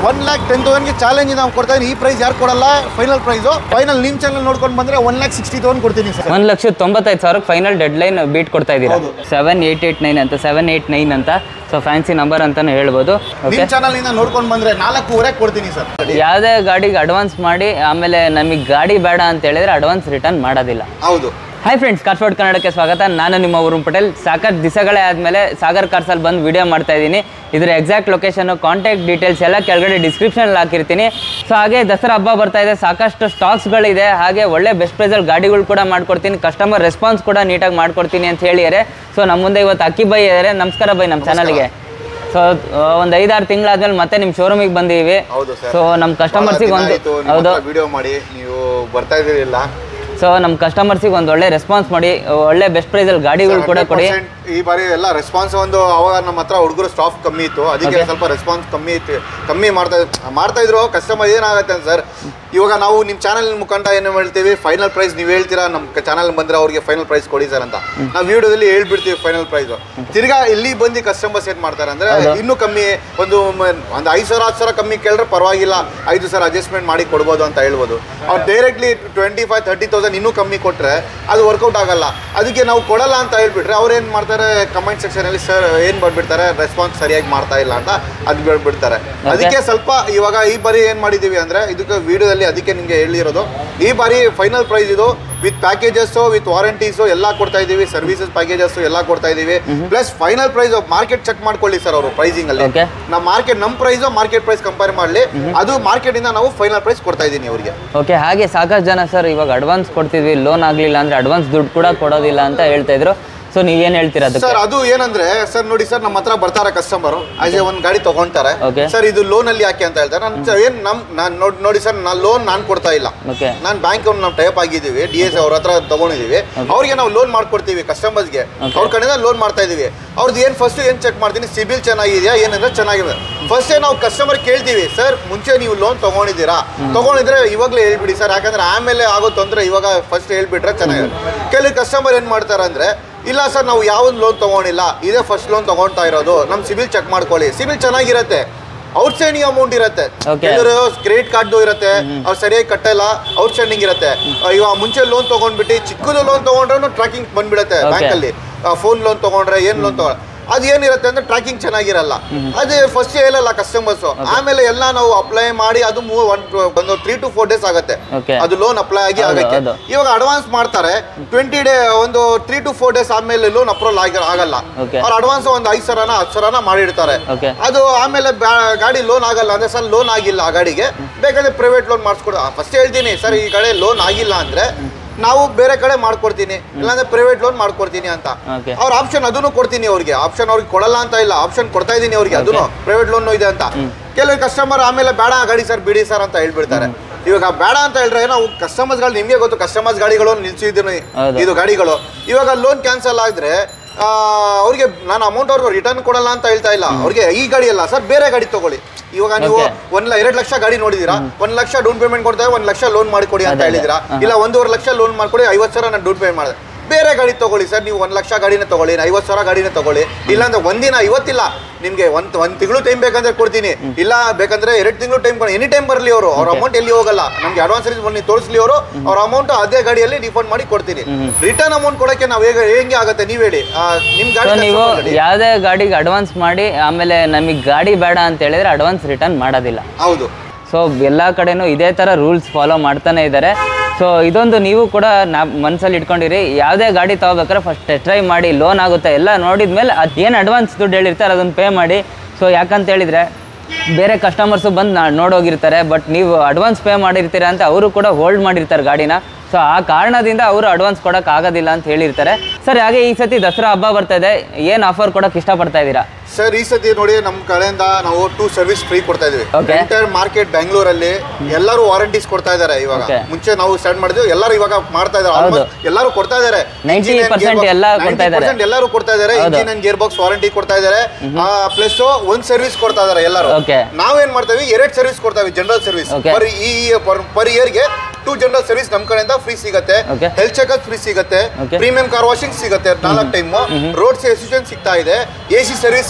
One lakh ten ತೌಸಂಡ್ಗೆ challenge ನಾವು ಕೊಡ್ತಾ ಇದೀನಿ ಈ ಪ್ರೈಸ್ ಯಾರು ಕೊಡಲ್ಲ ಫೈನಲ್ ಪ್ರೈಸು ಫೈನಲ್ ನಿಮ್ಮ ಚಾನಲ್ ನೋಡ್ಕೊಂಡು ಬಂದ್ರೆ ಒನ್ ಲ್ಯಾಕ್ ಸಿಕ್ಸ್ಟಿ ತೌಸಂಡ್ ಕೊಡ್ತೀನಿ ಸರ್ ಒಂದು ಲಕ್ಷದ ತೊಂಬತ್ತೈದು ಸಾವಿರಕ್ಕೆ ಫೈನಲ್ ಡೆಡ್ ಲೈನ್ ಬೀಟ್ ಕೊಡ್ತಾ ಇದ್ದೀರಾ ಹೌದು. ಸೆವೆನ್ ಏಯ್ಟ್ ಏಯ್ಟ್ ನೈನ್ ಅಂತ ಸೆವೆನ್ ಏಯ್ಟ್ ನೈನ್ ಅಂತ ಸೊ ಫ್ಯಾನ್ಸಿ ನಂಬರ್ ಅಂತಾನೆ ಹೇಳ್ಬೋದು ಓಕೆ ನಿಮ್ಮ ಚಾನಲ್ ಇಂದ ನೋಡ್ಕೊಂಡು ಬಂದ್ರೆ ನಾಲ್ಕೂವರೆ ಕೊಡ್ತೀನಿ ಸರ್ ಯಾವುದೇ ಗಾಡಿಗೆ ಅಡ್ವಾನ್ಸ್ ಮಾಡಿ ಆಮೇಲೆ ನಮಗೆ ಗಾಡಿ ಬೇಡ ಅಂತ ಹೇಳಿದ್ರೆ ಅಡ್ವಾನ್ಸ್ ರಿಟರ್ನ್ ಮಾಡೋದಿಲ್ಲ ಹೌದು ಹಾಯ್ ಫ್ರೆಂಡ್ಸ್ ಕಾರ್ಸ್ಫೋರ್ಡ್ ಕನ್ನಡಕ್ಕೆ ಸ್ವಾಗತ ನಾನು ನಿಮ್ಮ ವರುಣ್ ಪಟೇಲ್ ಸಾಕಷ್ಟು ದಿವಸಗಳೇ ಆದಮೇಲೆ ಸಾಗರ್ ಕಾರ್ಸಲ್ಲಿ ಬಂದು ವಿಡಿಯೋ ಮಾಡ್ತಾ ಇದ್ದೀನಿ ಇದರ ಎಕ್ಸಾಕ್ಟ್ ಲೊಕೇಶನ್ನು ಕಾಂಟ್ಯಾಕ್ಟ್ ಡೀಟೇಲ್ಸ್ ಎಲ್ಲ ಕೆಳಗಡೆ ಡಿಸ್ಕ್ರಿಪ್ಷನಲ್ಲಿ ಹಾಕಿರ್ತೀನಿ ಸೊ ಹಾಗೆ ದಸರಾ ಹಬ್ಬ ಬರ್ತಾ ಇದೆ ಸಾಕಷ್ಟು ಸ್ಟಾಕ್ಸ್ಗಳಿದೆ ಹಾಗೆ ಒಳ್ಳೆ ಬೆಸ್ಟ್ ಪ್ರೈಸಲ್ಲಿ ಗಾಡಿಗಳು ಕೂಡ ಮಾಡ್ಕೊಡ್ತೀನಿ ಕಸ್ಟಮರ್ ರೆಸ್ಪಾನ್ಸ್ ಕೂಡ ನೀಟಾಗಿ ಮಾಡ್ಕೊಡ್ತೀನಿ ಅಂತ ಹೇಳಿದ್ದಾರೆ ಸೊ ನಮ್ಮ ಮುಂದೆ ಇವತ್ತು ಅಕ್ಕಿ ಬೈ ಇದ್ದಾರೆ ನಮಸ್ಕಾರ ಬೈ ನಮ್ಮ ಚಾನಲ್ಗೆ ಸೊ ಒಂದು ಐದಾರು ತಿಂಗಳಾದ್ಮೇಲೆ ಮತ್ತೆ ನಿಮ್ಮ ಶೋರೂಮಿಗೆ ಬಂದೀವಿ ಹೌದು ಸರ್ ಸೊ ನಮ್ಮ ಕಸ್ಟಮರ್ಸಿಗೆ ಒಂದು ಹೌದು ವಿಡಿಯೋ ಮಾಡಿ ನೀವು ಬರ್ತಾ ಇದ್ದೀರಿಲ್ಲ ಸೊ ನಮ್ಮ ಕಸ್ಟಮರ್ಸಿಗೆ ಒಂದು ಒಳ್ಳೆ ರೆಸ್ಪಾನ್ಸ್ ಮಾಡಿ ಒಳ್ಳೆ ಬೆಸ್ಟ್ ಪ್ರೈಸಲ್ಲಿ ಗಾಡಿಗಳು ಕೂಡ ಕೊಡಿ 100% ಈ ಬಾರಿ ಎಲ್ಲ ರೆಸ್ಪಾನ್ಸ್ ಒಂದು ಅವಾಗ ನಮ್ಮ ಹತ್ರ ಹುಡುಗರು ಸ್ಟಾಫ್ ಕಮ್ಮಿ ಇತ್ತು ಅದಕ್ಕೆ Okay. ಸ್ವಲ್ಪ ರೆಸ್ಪಾನ್ಸ್ ಕಮ್ಮಿ ಇತ್ತು ಕಮ್ಮಿ ಮಾಡ್ತಾ ಮಾಡ್ತಾ ಇದ್ರು ಕಸ್ಟಮರ್ ಏನಾಗುತ್ತೆ ಸರ್ ಇವಾಗ ನಾವು ನಿಮ್ಮ ಚಾನಲ್ ಮುಖಾಂತರ ಏನು ಹೇಳ್ತೀವಿ ಫೈನಲ್ ಪ್ರೈಸ್ ನೀವು ಹೇಳ್ತೀರಾ ನಮ್ಮ ಚಾನಲ್ ಬಂದ್ರೆ ಅವ್ರಿಗೆ ಫೈನಲ್ ಪ್ರೈಸ್ ಕೊಡಿ ಸರ್ ಅಂತ ನಾವು ವಿಡಿಯೋದಲ್ಲಿ ಹೇಳ್ಬಿಡ್ತೀವಿ ಫೈನಲ್ ಪ್ರೈಸ್ ತಿರ್ಗಾ ಇಲ್ಲಿ ಬಂದು ಕಸ್ಟಮರ್ಸ್ ಏನ್ ಮಾಡ್ತಾರೆ ಅಂದ್ರೆ ಇನ್ನೂ ಕಮ್ಮಿ ಒಂದು ಮ- ಒಂದು ಐದು ಸಾವಿರ ಹತ್ತು ಸಾವಿರ ಕಮ್ಮಿ ಕೇಳಿದ್ರೆ ಪರವಾಗಿಲ್ಲ ಐದು ಸಾವಿರ ಅಡ್ಜಸ್ಟ್ಮೆಂಟ್ ಮಾಡಿ ಕೊಡ್ಬೋದು ಅಂತ ಹೇಳ್ಬೋದು ಅವ್ರು directly twenty five thirty thousand ಇನ್ನೂ ಕಮ್ಮಿ ಕೊಟ್ಟರೆ ಅದು ವರ್ಕೌಟ್ ಆಗಲ್ಲ ಅದಕ್ಕೆ ನಾವು ಕೊಡಲ್ಲ ಅಂತ ಹೇಳ್ಬಿಟ್ರೆ ಅವ್ರು ಏನು ಮಾಡ್ತಾರೆ ಕಮೆಂಟ್ ಸೆಕ್ಷನಲ್ಲಿ ಸರ್ ಏನು ಬಂದ್ಬಿಡ್ತಾರೆ ರೆಸ್ಪಾನ್ಸ್ ಸರಿಯಾಗಿ ಮಾಡ್ತಾ ಇಲ್ಲ ಅಂತ ಅದು ಬಿಡ್ಬಿಡ್ತಾರೆ ಅದಕ್ಕೆ ಸ್ವಲ್ಪ ಇವಾಗ ಈ ಬಾರಿ ಏನು ಮಾಡಿದ್ದೀವಿ ಅಂದರೆ ಇದಕ್ಕೆ ವಿಡಿಯೋದಲ್ಲಿ ಅದಕ್ಕೆ ನಿಮಗೆ ಹೇಳಿರೋದು ಈ ಬಾರಿ ಫೈನಲ್ ಪ್ರೈಸ್ ಇದು ವಿತ್ ಪ್ಯಾಕೇಜಸ್ಸು ವಿತ್ ವಾರಂಟೀಸು ಎಲ್ಲ ಕೊಡ್ತಾ ಇದ್ದೀವಿ ಸರ್ವಿಸಸ್ ಪ್ಯಾಕೇಜಸ್ಸು ಎಲ್ಲ ಕೊಡ್ತಾ ಇದ್ದೀವಿ plus final price market check ಮಾಡ್ಕೊಳ್ಳಿ ಸರ್ ಅವರು ಪ್ರೈಸಿಂಗ್ ಅಲ್ಲಿ Okay. ನಮ್ಮ ಮಾರ್ಕೆಟ್ ನಮ್ಮ ಪ್ರೈಸು ಮಾರ್ಕೆಟ್ ಪ್ರೈಸ್ ಕಂಪೇರ್ ಮಾಡಲಿ ಅದು ಮಾರ್ಕೆಟ್ ಇಂದ ನಾವು ಫೈನಲ್ ಪ್ರೈಸ್ ಕೊಡ್ತಾ ಇದ್ದೀನಿ ಅವರಿಗೆ ಓಕೆ ಹಾಗೆ ಸಾಕಷ್ಟು ಜನ ಸರ್ ಇವಾಗ ಅಡ್ವಾನ್ಸ್ ಕೊಡ್ತಿದ್ವಿ ಲೋನ್ ಆಗಲಿಲ್ಲ ಅಂದರೆ ಅಡ್ವಾನ್ಸ್ ದುಡ್ಡು ಕೂಡ ಕೊಡೋದಿಲ್ಲ ಅಂತ ಹೇಳ್ತಾ ಇದ್ರು ಸೊ ನೀವೇನು ಹೇಳ್ತೀರಾ ಅದಕ್ಕೆ ಸರ್ ಅದು ಏನಂದ್ರೆ ಸರ್ ನೋಡಿ ಸರ್ ನಮ್ಮ ಹತ್ರ ಬರ್ತಾರೆ ಕಸ್ಟಮರ್ ಆಸ್ ಎ ಒಂದು ಗಾಡಿ ತಗೊಂತಾರೆ Okay. ಸರ್ ಇದು ಲೋನ್ ಅಲ್ಲಿ ಯಾಕೆ ಅಂತ ಹೇಳ್ತಾರೆ ನಾನು ಏನ್ ನಮ್ ನಾನು ನೋಡಿ ನೋಡಿ ಸರ್ ನಾನು ಲೋನ್ ನಾನು ಕೊಡ್ತಾ ಇಲ್ಲ ಓಕೆ ನಾನು ಬ್ಯಾಂಕ್ ನಾವು ಟೈಪ್ ಆಗಿದ್ದೀವಿ ಡಿ ಎಸ್ ಅವ್ರ ಹತ್ರ ತಗೊಂಡಿದ್ದೀವಿ ಅವ್ರಿಗೆ ನಾವು ಲೋನ್ ಮಾಡ್ಕೊಡ್ತೀವಿ ಕಸ್ಟಮರ್ಸ್ಗೆ ಅವ್ರ ಕಡೆಯಿಂದ ಲೋನ್ ಮಾಡ್ತಾ ಇದೀವಿ ಅವ್ರದ್ದು ಏನು ಫಸ್ಟ್ ಏನು ಚೆಕ್ ಮಾಡ್ತೀನಿ ಸಿಬಿಲ್ ಚೆನ್ನಾಗಿದೆಯಾ ಏನಂದ್ರೆ ಚೆನ್ನಾಗಿದೆ ಫಸ್ಟೇ ನಾವು ಕಸ್ಟಮರ್ ಕೇಳ್ತೀವಿ ಸರ್ ಮುಂಚೆ ನೀವು ಲೋನ್ ತಗೊಂಡಿದ್ದೀರಾ ತಗೊಂಡಿದ್ರೆ ಇವಾಗಲೇ ಹೇಳ್ಬಿಡಿ ಸರ್ ಯಾಕಂದ್ರೆ ಆಮೇಲೆ ಆಗೋ ತೊಂದರೆ ಇವಾಗ ಫಸ್ಟ್ ಹೇಳ್ಬಿಟ್ರೆ ಚೆನ್ನಾಗಿದೆ ಕೆಲವು ಕಸ್ಟಮರ್ ಏನು ಮಾಡ್ತಾರೆ ಅಂದ್ರೆ ಇಲ್ಲ ಸರ್ ನಾವು ಯಾವ್ದು ಲೋನ್ ತಗೊಂಡಿಲ್ಲ ಇದೇ ಫಸ್ಟ್ ಲೋನ್ ತಗೊಳ್ತಾ ಇರೋದು ನಮ್ಮ ಸಿಬಿಲ್ ಚೆಕ್ ಮಾಡ್ಕೊಳ್ಳಿ ಸಿಬಿಲ್ ಚೆನ್ನಾಗಿರತ್ತೆ ಔಟ್ಸ್ಟ್ಯಾಂಡಿಂಗ್ ಅಮೌಂಟ್ ಇರುತ್ತೆ Okay. ಕೆಲವರು ಕ್ರೆಡಿಟ್ ಕಾರ್ಡ್ದು ಇರುತ್ತೆ ಅವ್ರು ಸರಿಯಾಗಿ ಕಟ್ಟಲ್ಲ ಔಟ್ಸ್ಟ್ಯಾಂಡಿಂಗ್ ಇರುತ್ತೆ ಆ, ಇವಾಗ ಮುಂಚೆ ಲೋನ್ ತಗೊಂಡ್ಬಿಟ್ಟು ಚಿಕ್ಕದು ಲೋನ್ ತಗೊಂಡ್ರೂ ಟ್ರ್ಯಾಕಿಂಗ್ ಬಂದ್ಬಿಡುತ್ತೆ Okay. ಬ್ಯಾಂಕಲ್ಲಿ ಫೋನ್ ಲೋನ್ ತಗೊಂಡ್ರೆ ಏನ್ ಲೋನ್ ತಗೊಂಡ್ರೆ ಅದು ಏನಿರುತ್ತೆ ಅಂದ್ರೆ ಟ್ರ್ಯಾಕಿಂಗ್ ಚೆನ್ನಾಗಿರಲ್ಲ ಅದೇ ಫಸ್ಟ್ ಹೇಳಲ್ಲ ಕಸ್ಟಮರ್ಸ್ ಆಮೇಲೆ ಎಲ್ಲ ನಾವು ಅಪ್ಲೈ ಮಾಡಿ ಅದು ಮೂವ್ ಒಂದು ತ್ರೀ ಟು ಫೋರ್ ಡೇಸ್ ಆಗುತ್ತೆ Okay. ಅದು ಲೋನ್ ಅಪ್ಲೈ ಆಗಿ ಹೌದು, ಆಗಕ್ಕೆ ಹೌದು. ಇವಾಗ ಅಡ್ವಾನ್ಸ್ ಮಾಡ್ತಾರೆ ಟ್ವೆಂಟಿ ಡೇ ಒಂದು ತ್ರೀ ಟು ಫೋರ್ ಡೇಸ್ ಆದ್ಮೇಲೆ ಲೋನ್ ಅಪ್ರೂವಲ್ ಆಗಿ ಆಗಲ್ಲ Okay. ಅವ್ರು ಅಡ್ವಾನ್ಸ್ ಒಂದು ಐದು ಸಾವಿರನ ಹತ್ತು ಸಾವಿರನ ಮಾಡಿರ್ತಾರೆ ಓಕೆ ಅದು ಆಮೇಲೆ ಬ್ಯಾ- ಗಾಡಿ ಲೋನ್ ಆಗಲ್ಲ ಅಂದ್ರೆ ಸರ್ ಲೋನ್ ಆಗಿಲ್ಲ ಆ ಗಾಡಿಗೆ ಬೇಕಾದ್ರೆ ಪ್ರೈವೇಟ್ ಲೋನ್ ಮಾಡಿಸ್ಕೊಡು ಫಸ್ಟ್ ಹೇಳ್ತೀನಿ ಸರ್ ಈ ಕಡೆ ಲೋನ್ ಆಗಿಲ್ಲ ಅಂದ್ರೆ ನಾವು ಬೇರೆ ಕಡೆ ಮಾಡ್ಕೊಡ್ತೀನಿ ಇಲ್ಲಾಂದ್ರೆ ಪ್ರೈವೇಟ್ ಲೋನ್ ಮಾಡ್ಕೊಡ್ತೀನಿ ಅಂತ ಓಕೆ ಅವ್ರ ಆಪ್ಷನ್ ಅದನ್ನು ಕೊಡ್ತೀನಿ ಅವ್ರಿಗೆ ಆಪ್ಷನ್ ಅವ್ರಿಗೆ ಕೊಡಲ್ಲ ಅಂತ ಇಲ್ಲ ಆಪ್ಷನ್ ಕೊಡ್ತಾ ಇದೀನಿ ಅವ್ರಿಗೆ ಅದನ್ನು ಪ್ರೈವೇಟ್ ಲೋನ್ ಇದೆ ಅಂತ ಕೆಲವು ಕಸ್ಟಮರ್ ಆಮೇಲೆ ಬೇಡ ಆ ಗಾಡಿ ಸರ್ ಬಿಡಿ ಸರ್ ಅಂತ ಹೇಳ್ಬಿಡ್ತಾರೆ ಇವಾಗ ಬೇಡ ಅಂತ ಹೇಳಿದ್ರೆ ನಾವು ಕಸ್ಟಮರ್ಸ್ ಗಳು ನಿಮ್ಗೆ ಗೊತ್ತು ಕಸ್ಟಮರ್ಸ್ ಗಾಡಿಗಳು ನಿಲ್ಸಿದ್ದೀನಿ ಹೌದು. ಇದು ಗಾಡಿಗಳು ಇವಾಗ ಲೋನ್ ಕ್ಯಾನ್ಸಲ್ ಆದ್ರೆ ಆ, ಅವ್ರಿಗೆ ನಾನು ಅಮೌಂಟ್ ಅವ್ರಿಗೆ ರಿಟರ್ನ್ ಕೊಡಲ್ಲ ಅಂತ ಹೇಳ್ತಾ ಇಲ್ಲ ಅವ್ರಿಗೆ ಈ ಗಾಡಿ ಅಲ್ಲ ಸರ್ ಬೇರೆ ಗಾಡಿ ತಗೊಳ್ಳಿ ಇವಾಗ ನೀವು Okay. ಒಂದ್ ಲ- ಎರಡ್ ಲಕ್ಷ ಗಾಡಿ ನೋಡಿದೀರಾ ಒಂದ್ ಲಕ್ಷ ಡೌನ್ ಪೇಮೆಂಟ್ ಕೊಡ್ತಾರೆ ಒಂದ್ ಲಕ್ಷ ಲೋನ್ ಮಾಡಿಕೊಡಿ ಅಂತ ಅದೇ, ಅದೇ. ಹೇಳಿದಿರಾ ಹಾ. ಇಲ್ಲ ಒಂದೂವರೆ ಲಕ್ಷ ಲೋನ್ ಮಾಡ್ಕೊಡಿ ಐವತ್ತು ಸಾವಿರ ನಾನು ಡೌನ್ ಪೇಮೆಂಟ್ ಮಾಡಿದೆ ಬೇರೆ ಗಾಡಿ ತಗೊಳ್ಳಿ ಸರ್ ನೀವು ಒಂದ್ ಲಕ್ಷ ಗಾಡಿನ ತಗೊಳ್ಳಿ ಐವತ್ತು ಸಾವಿರ ಗಾಡಿನ ತಗೊಳ್ಳಿ ಇಲ್ಲಾಂದ್ರೆ ಒಂದಿನ ಇವತ್ತಿಲ್ಲ ನಿಮ್ಗೆ ಒಂದ್ ಒಂದ್ ತಿಂಗಳು ಟೈಮ್ ಬೇಕಂದ್ರೆ ಕೊಡ್ತೀನಿ ಇಲ್ಲ ಬೇಕಂದ್ರೆ ಎರಡು ತಿಂಗಳು ಟೈಮ್ ಎನಿ ಟೈಮ್ ಬರಲಿ ಅವರು ಅವ್ರ ಅಮೌಂಟ್ ಎಲ್ಲಿ ಹೋಗಲ್ಲ ನಮ್ಗೆ ಅಡ್ವಾನ್ಸ್ ಬನ್ನಿ ತೋರಿಸ್ಲಿ ಅವರು ಅವ್ರ ಅಮೌಂಟ್ ಅದೇ ಗಾಡಿಯಲ್ಲಿ ರಿಫಂಡ್ ಮಾಡಿ ಕೊಡ್ತೀನಿ ರಿಟರ್ನ್ ಅಮೌಂಟ್ ಕೊಡಕ್ಕೆ ನಾವು ಹೇಗೆ ಹೆಂಗೆ ಆಗುತ್ತೆ ನೀವ್ ಹೇಳಿ ಆ, ನಿಮ್ ಸೊ ಗಾಡಿ ನೀವು customer ಗಾಡಿ. ಯಾವುದೇ ಗಾಡಿಗೆ ಅಡ್ವಾನ್ಸ್ ಮಾಡಿ ಆಮೇಲೆ ನಮಗೆ ಗಾಡಿ ಬೇಡ ಅಂತ ಹೇಳಿದ್ರೆ ಅಡ್ವಾನ್ಸ್ ರಿಟರ್ನ್ ಮಾಡೋದಿಲ್ಲ ಹೌದು ಸೊ ಎಲ್ಲ ಕಡೆನೂ ಇದೇ ಥರ ರೂಲ್ಸ್ ಫಾಲೋ ಮಾಡ್ತಾನೆ ಇದ್ದಾರೆ ಸೊ ಇದೊಂದು ನೀವು ಕೂಡ ನಾ ಮನಸ್ಸಲ್ಲಿ ಇಟ್ಕೊಂಡಿರಿ ಯಾವುದೇ ಗಾಡಿ ತಗೋಬೇಕಾದ್ರೆ ಫಸ್ಟ್ ಟ್ರೈ ಮಾಡಿ ಲೋನ್ ಆಗುತ್ತೆ ಎಲ್ಲ ನೋಡಿದ್ಮೇಲೆ ಅದು ಏನು ಅಡ್ವಾನ್ಸ್ ದುಡ್ಡು ಹೇಳಿರ್ತಾರೆ ಅದನ್ನು ಪೇ ಮಾಡಿ ಸೊ ಯಾಕಂತ ಹೇಳಿದರೆ ಬೇರೆ ಕಸ್ಟಮರ್ಸು ಬಂದು ನಾ ನೋಡೋಗಿರ್ತಾರೆ ಬಟ್ ನೀವು ಅಡ್ವಾನ್ಸ್ ಪೇ ಮಾಡಿರ್ತೀರ ಅಂತ ಅವರು ಕೂಡ ಹೋಲ್ಡ್ ಮಾಡಿರ್ತಾರೆ ಗಾಡಿನ ಸೊ ಆ ಕಾರಣದಿಂದ ಅವರು ಅಡ್ವಾನ್ಸ್ ಕೊಡೋಕೆ ಆಗೋದಿಲ್ಲ ಅಂತ ಹೇಳಿರ್ತಾರೆ ಸರ್ ಹಾಗೆ ಈ ಸತಿ ದಸರಾ ಹಬ್ಬ ಬರ್ತಾ ಇದೆ ಏನು ಆಫರ್ ಕೊಡೋಕೆ ಇಷ್ಟಪಡ್ತಾ ಇದ್ದೀರಾ ಸರ್ ಈ ಸತಿ ನೋಡಿ ನಮ್ಮ ಕಡೆಯಿಂದ ನಾವು ಟೂ ಸರ್ವಿಸ್ ಫ್ರೀ ಕೊಡ್ತಾ ಇದೀವಿ Okay. ಎಂಟೈರ್ ಮಾರ್ಕೆಟ್ ಬೆಂಗಳೂರಲ್ಲಿ ಎಲ್ಲರೂ ವಾರಂಟೀಸ್ ಕೊಡ್ತಾ ಇದ್ದಾರೆ ಇವಾಗ Okay. ಮುಂಚೆ ನಾವು ಸ್ಟಾರ್ಟ್ ಮಾಡಿದ್ವಿ ಎಲ್ಲರೂ ಇವಾಗ ಮಾಡ್ತಾ ಇದ್ದಾರೆ ಹೌದು. Almost ಎಲ್ಲರೂ ಕೊಡ್ತಾ ಇದ್ದಾರೆ 90% ಎಲ್ಲ ಕೊಡ್ತಾ ಇದ್ದಾರೆ. ಎಲ್ಲರೂ ಕೊಡ್ತಾ ಇದ್ದಾರೆ ಹೌದು. Engine and gear box warranty ಕೊಡ್ತಾ ಇದ್ದಾರೆ ಪ್ಲಸ್ ಒಂದ್ ಸರ್ವಿಸ್ ಕೊಡ್ತಾ ಇದ್ದಾರೆ ಎಲ್ಲರೂ Okay. ನಾವೇನ್ ಮಾಡ್ತೇವೆ ಎರಡ್ ಸರ್ವಿಸ್ ಕೊಡ್ತೇವೆ ಜನರಲ್ ಸರ್ವಿಸ್ Okay. ಪರ್ ಈ ಪರ್ ಇಯರ್ಗೆ ಟೂ ಜನರಲ್ ಸರ್ವಿಸ್ ನಮ್ಮ ಕಡೆಯಿಂದ ಫ್ರೀ ಸಿಗುತ್ತೆ Okay. ಹೆಲ್ತ್ ಚೆಕಪ್ ಫ್ರೀ ಸಿಗುತ್ತೆ Okay. ಪ್ರೀಮಿಯಂ ಕಾರ್ ವಾಷಿಂಗ್ ಸಿಗುತ್ತೆ ನಾಲ್ಕು ಟೈಮ್ ರೋಡ್ ಅಸಿಸ್ಟೆನ್ಸ್ ಸಿಗ್ತಾ ಇದೆ ಎ ಸಿ ಸರ್ವಿಸ್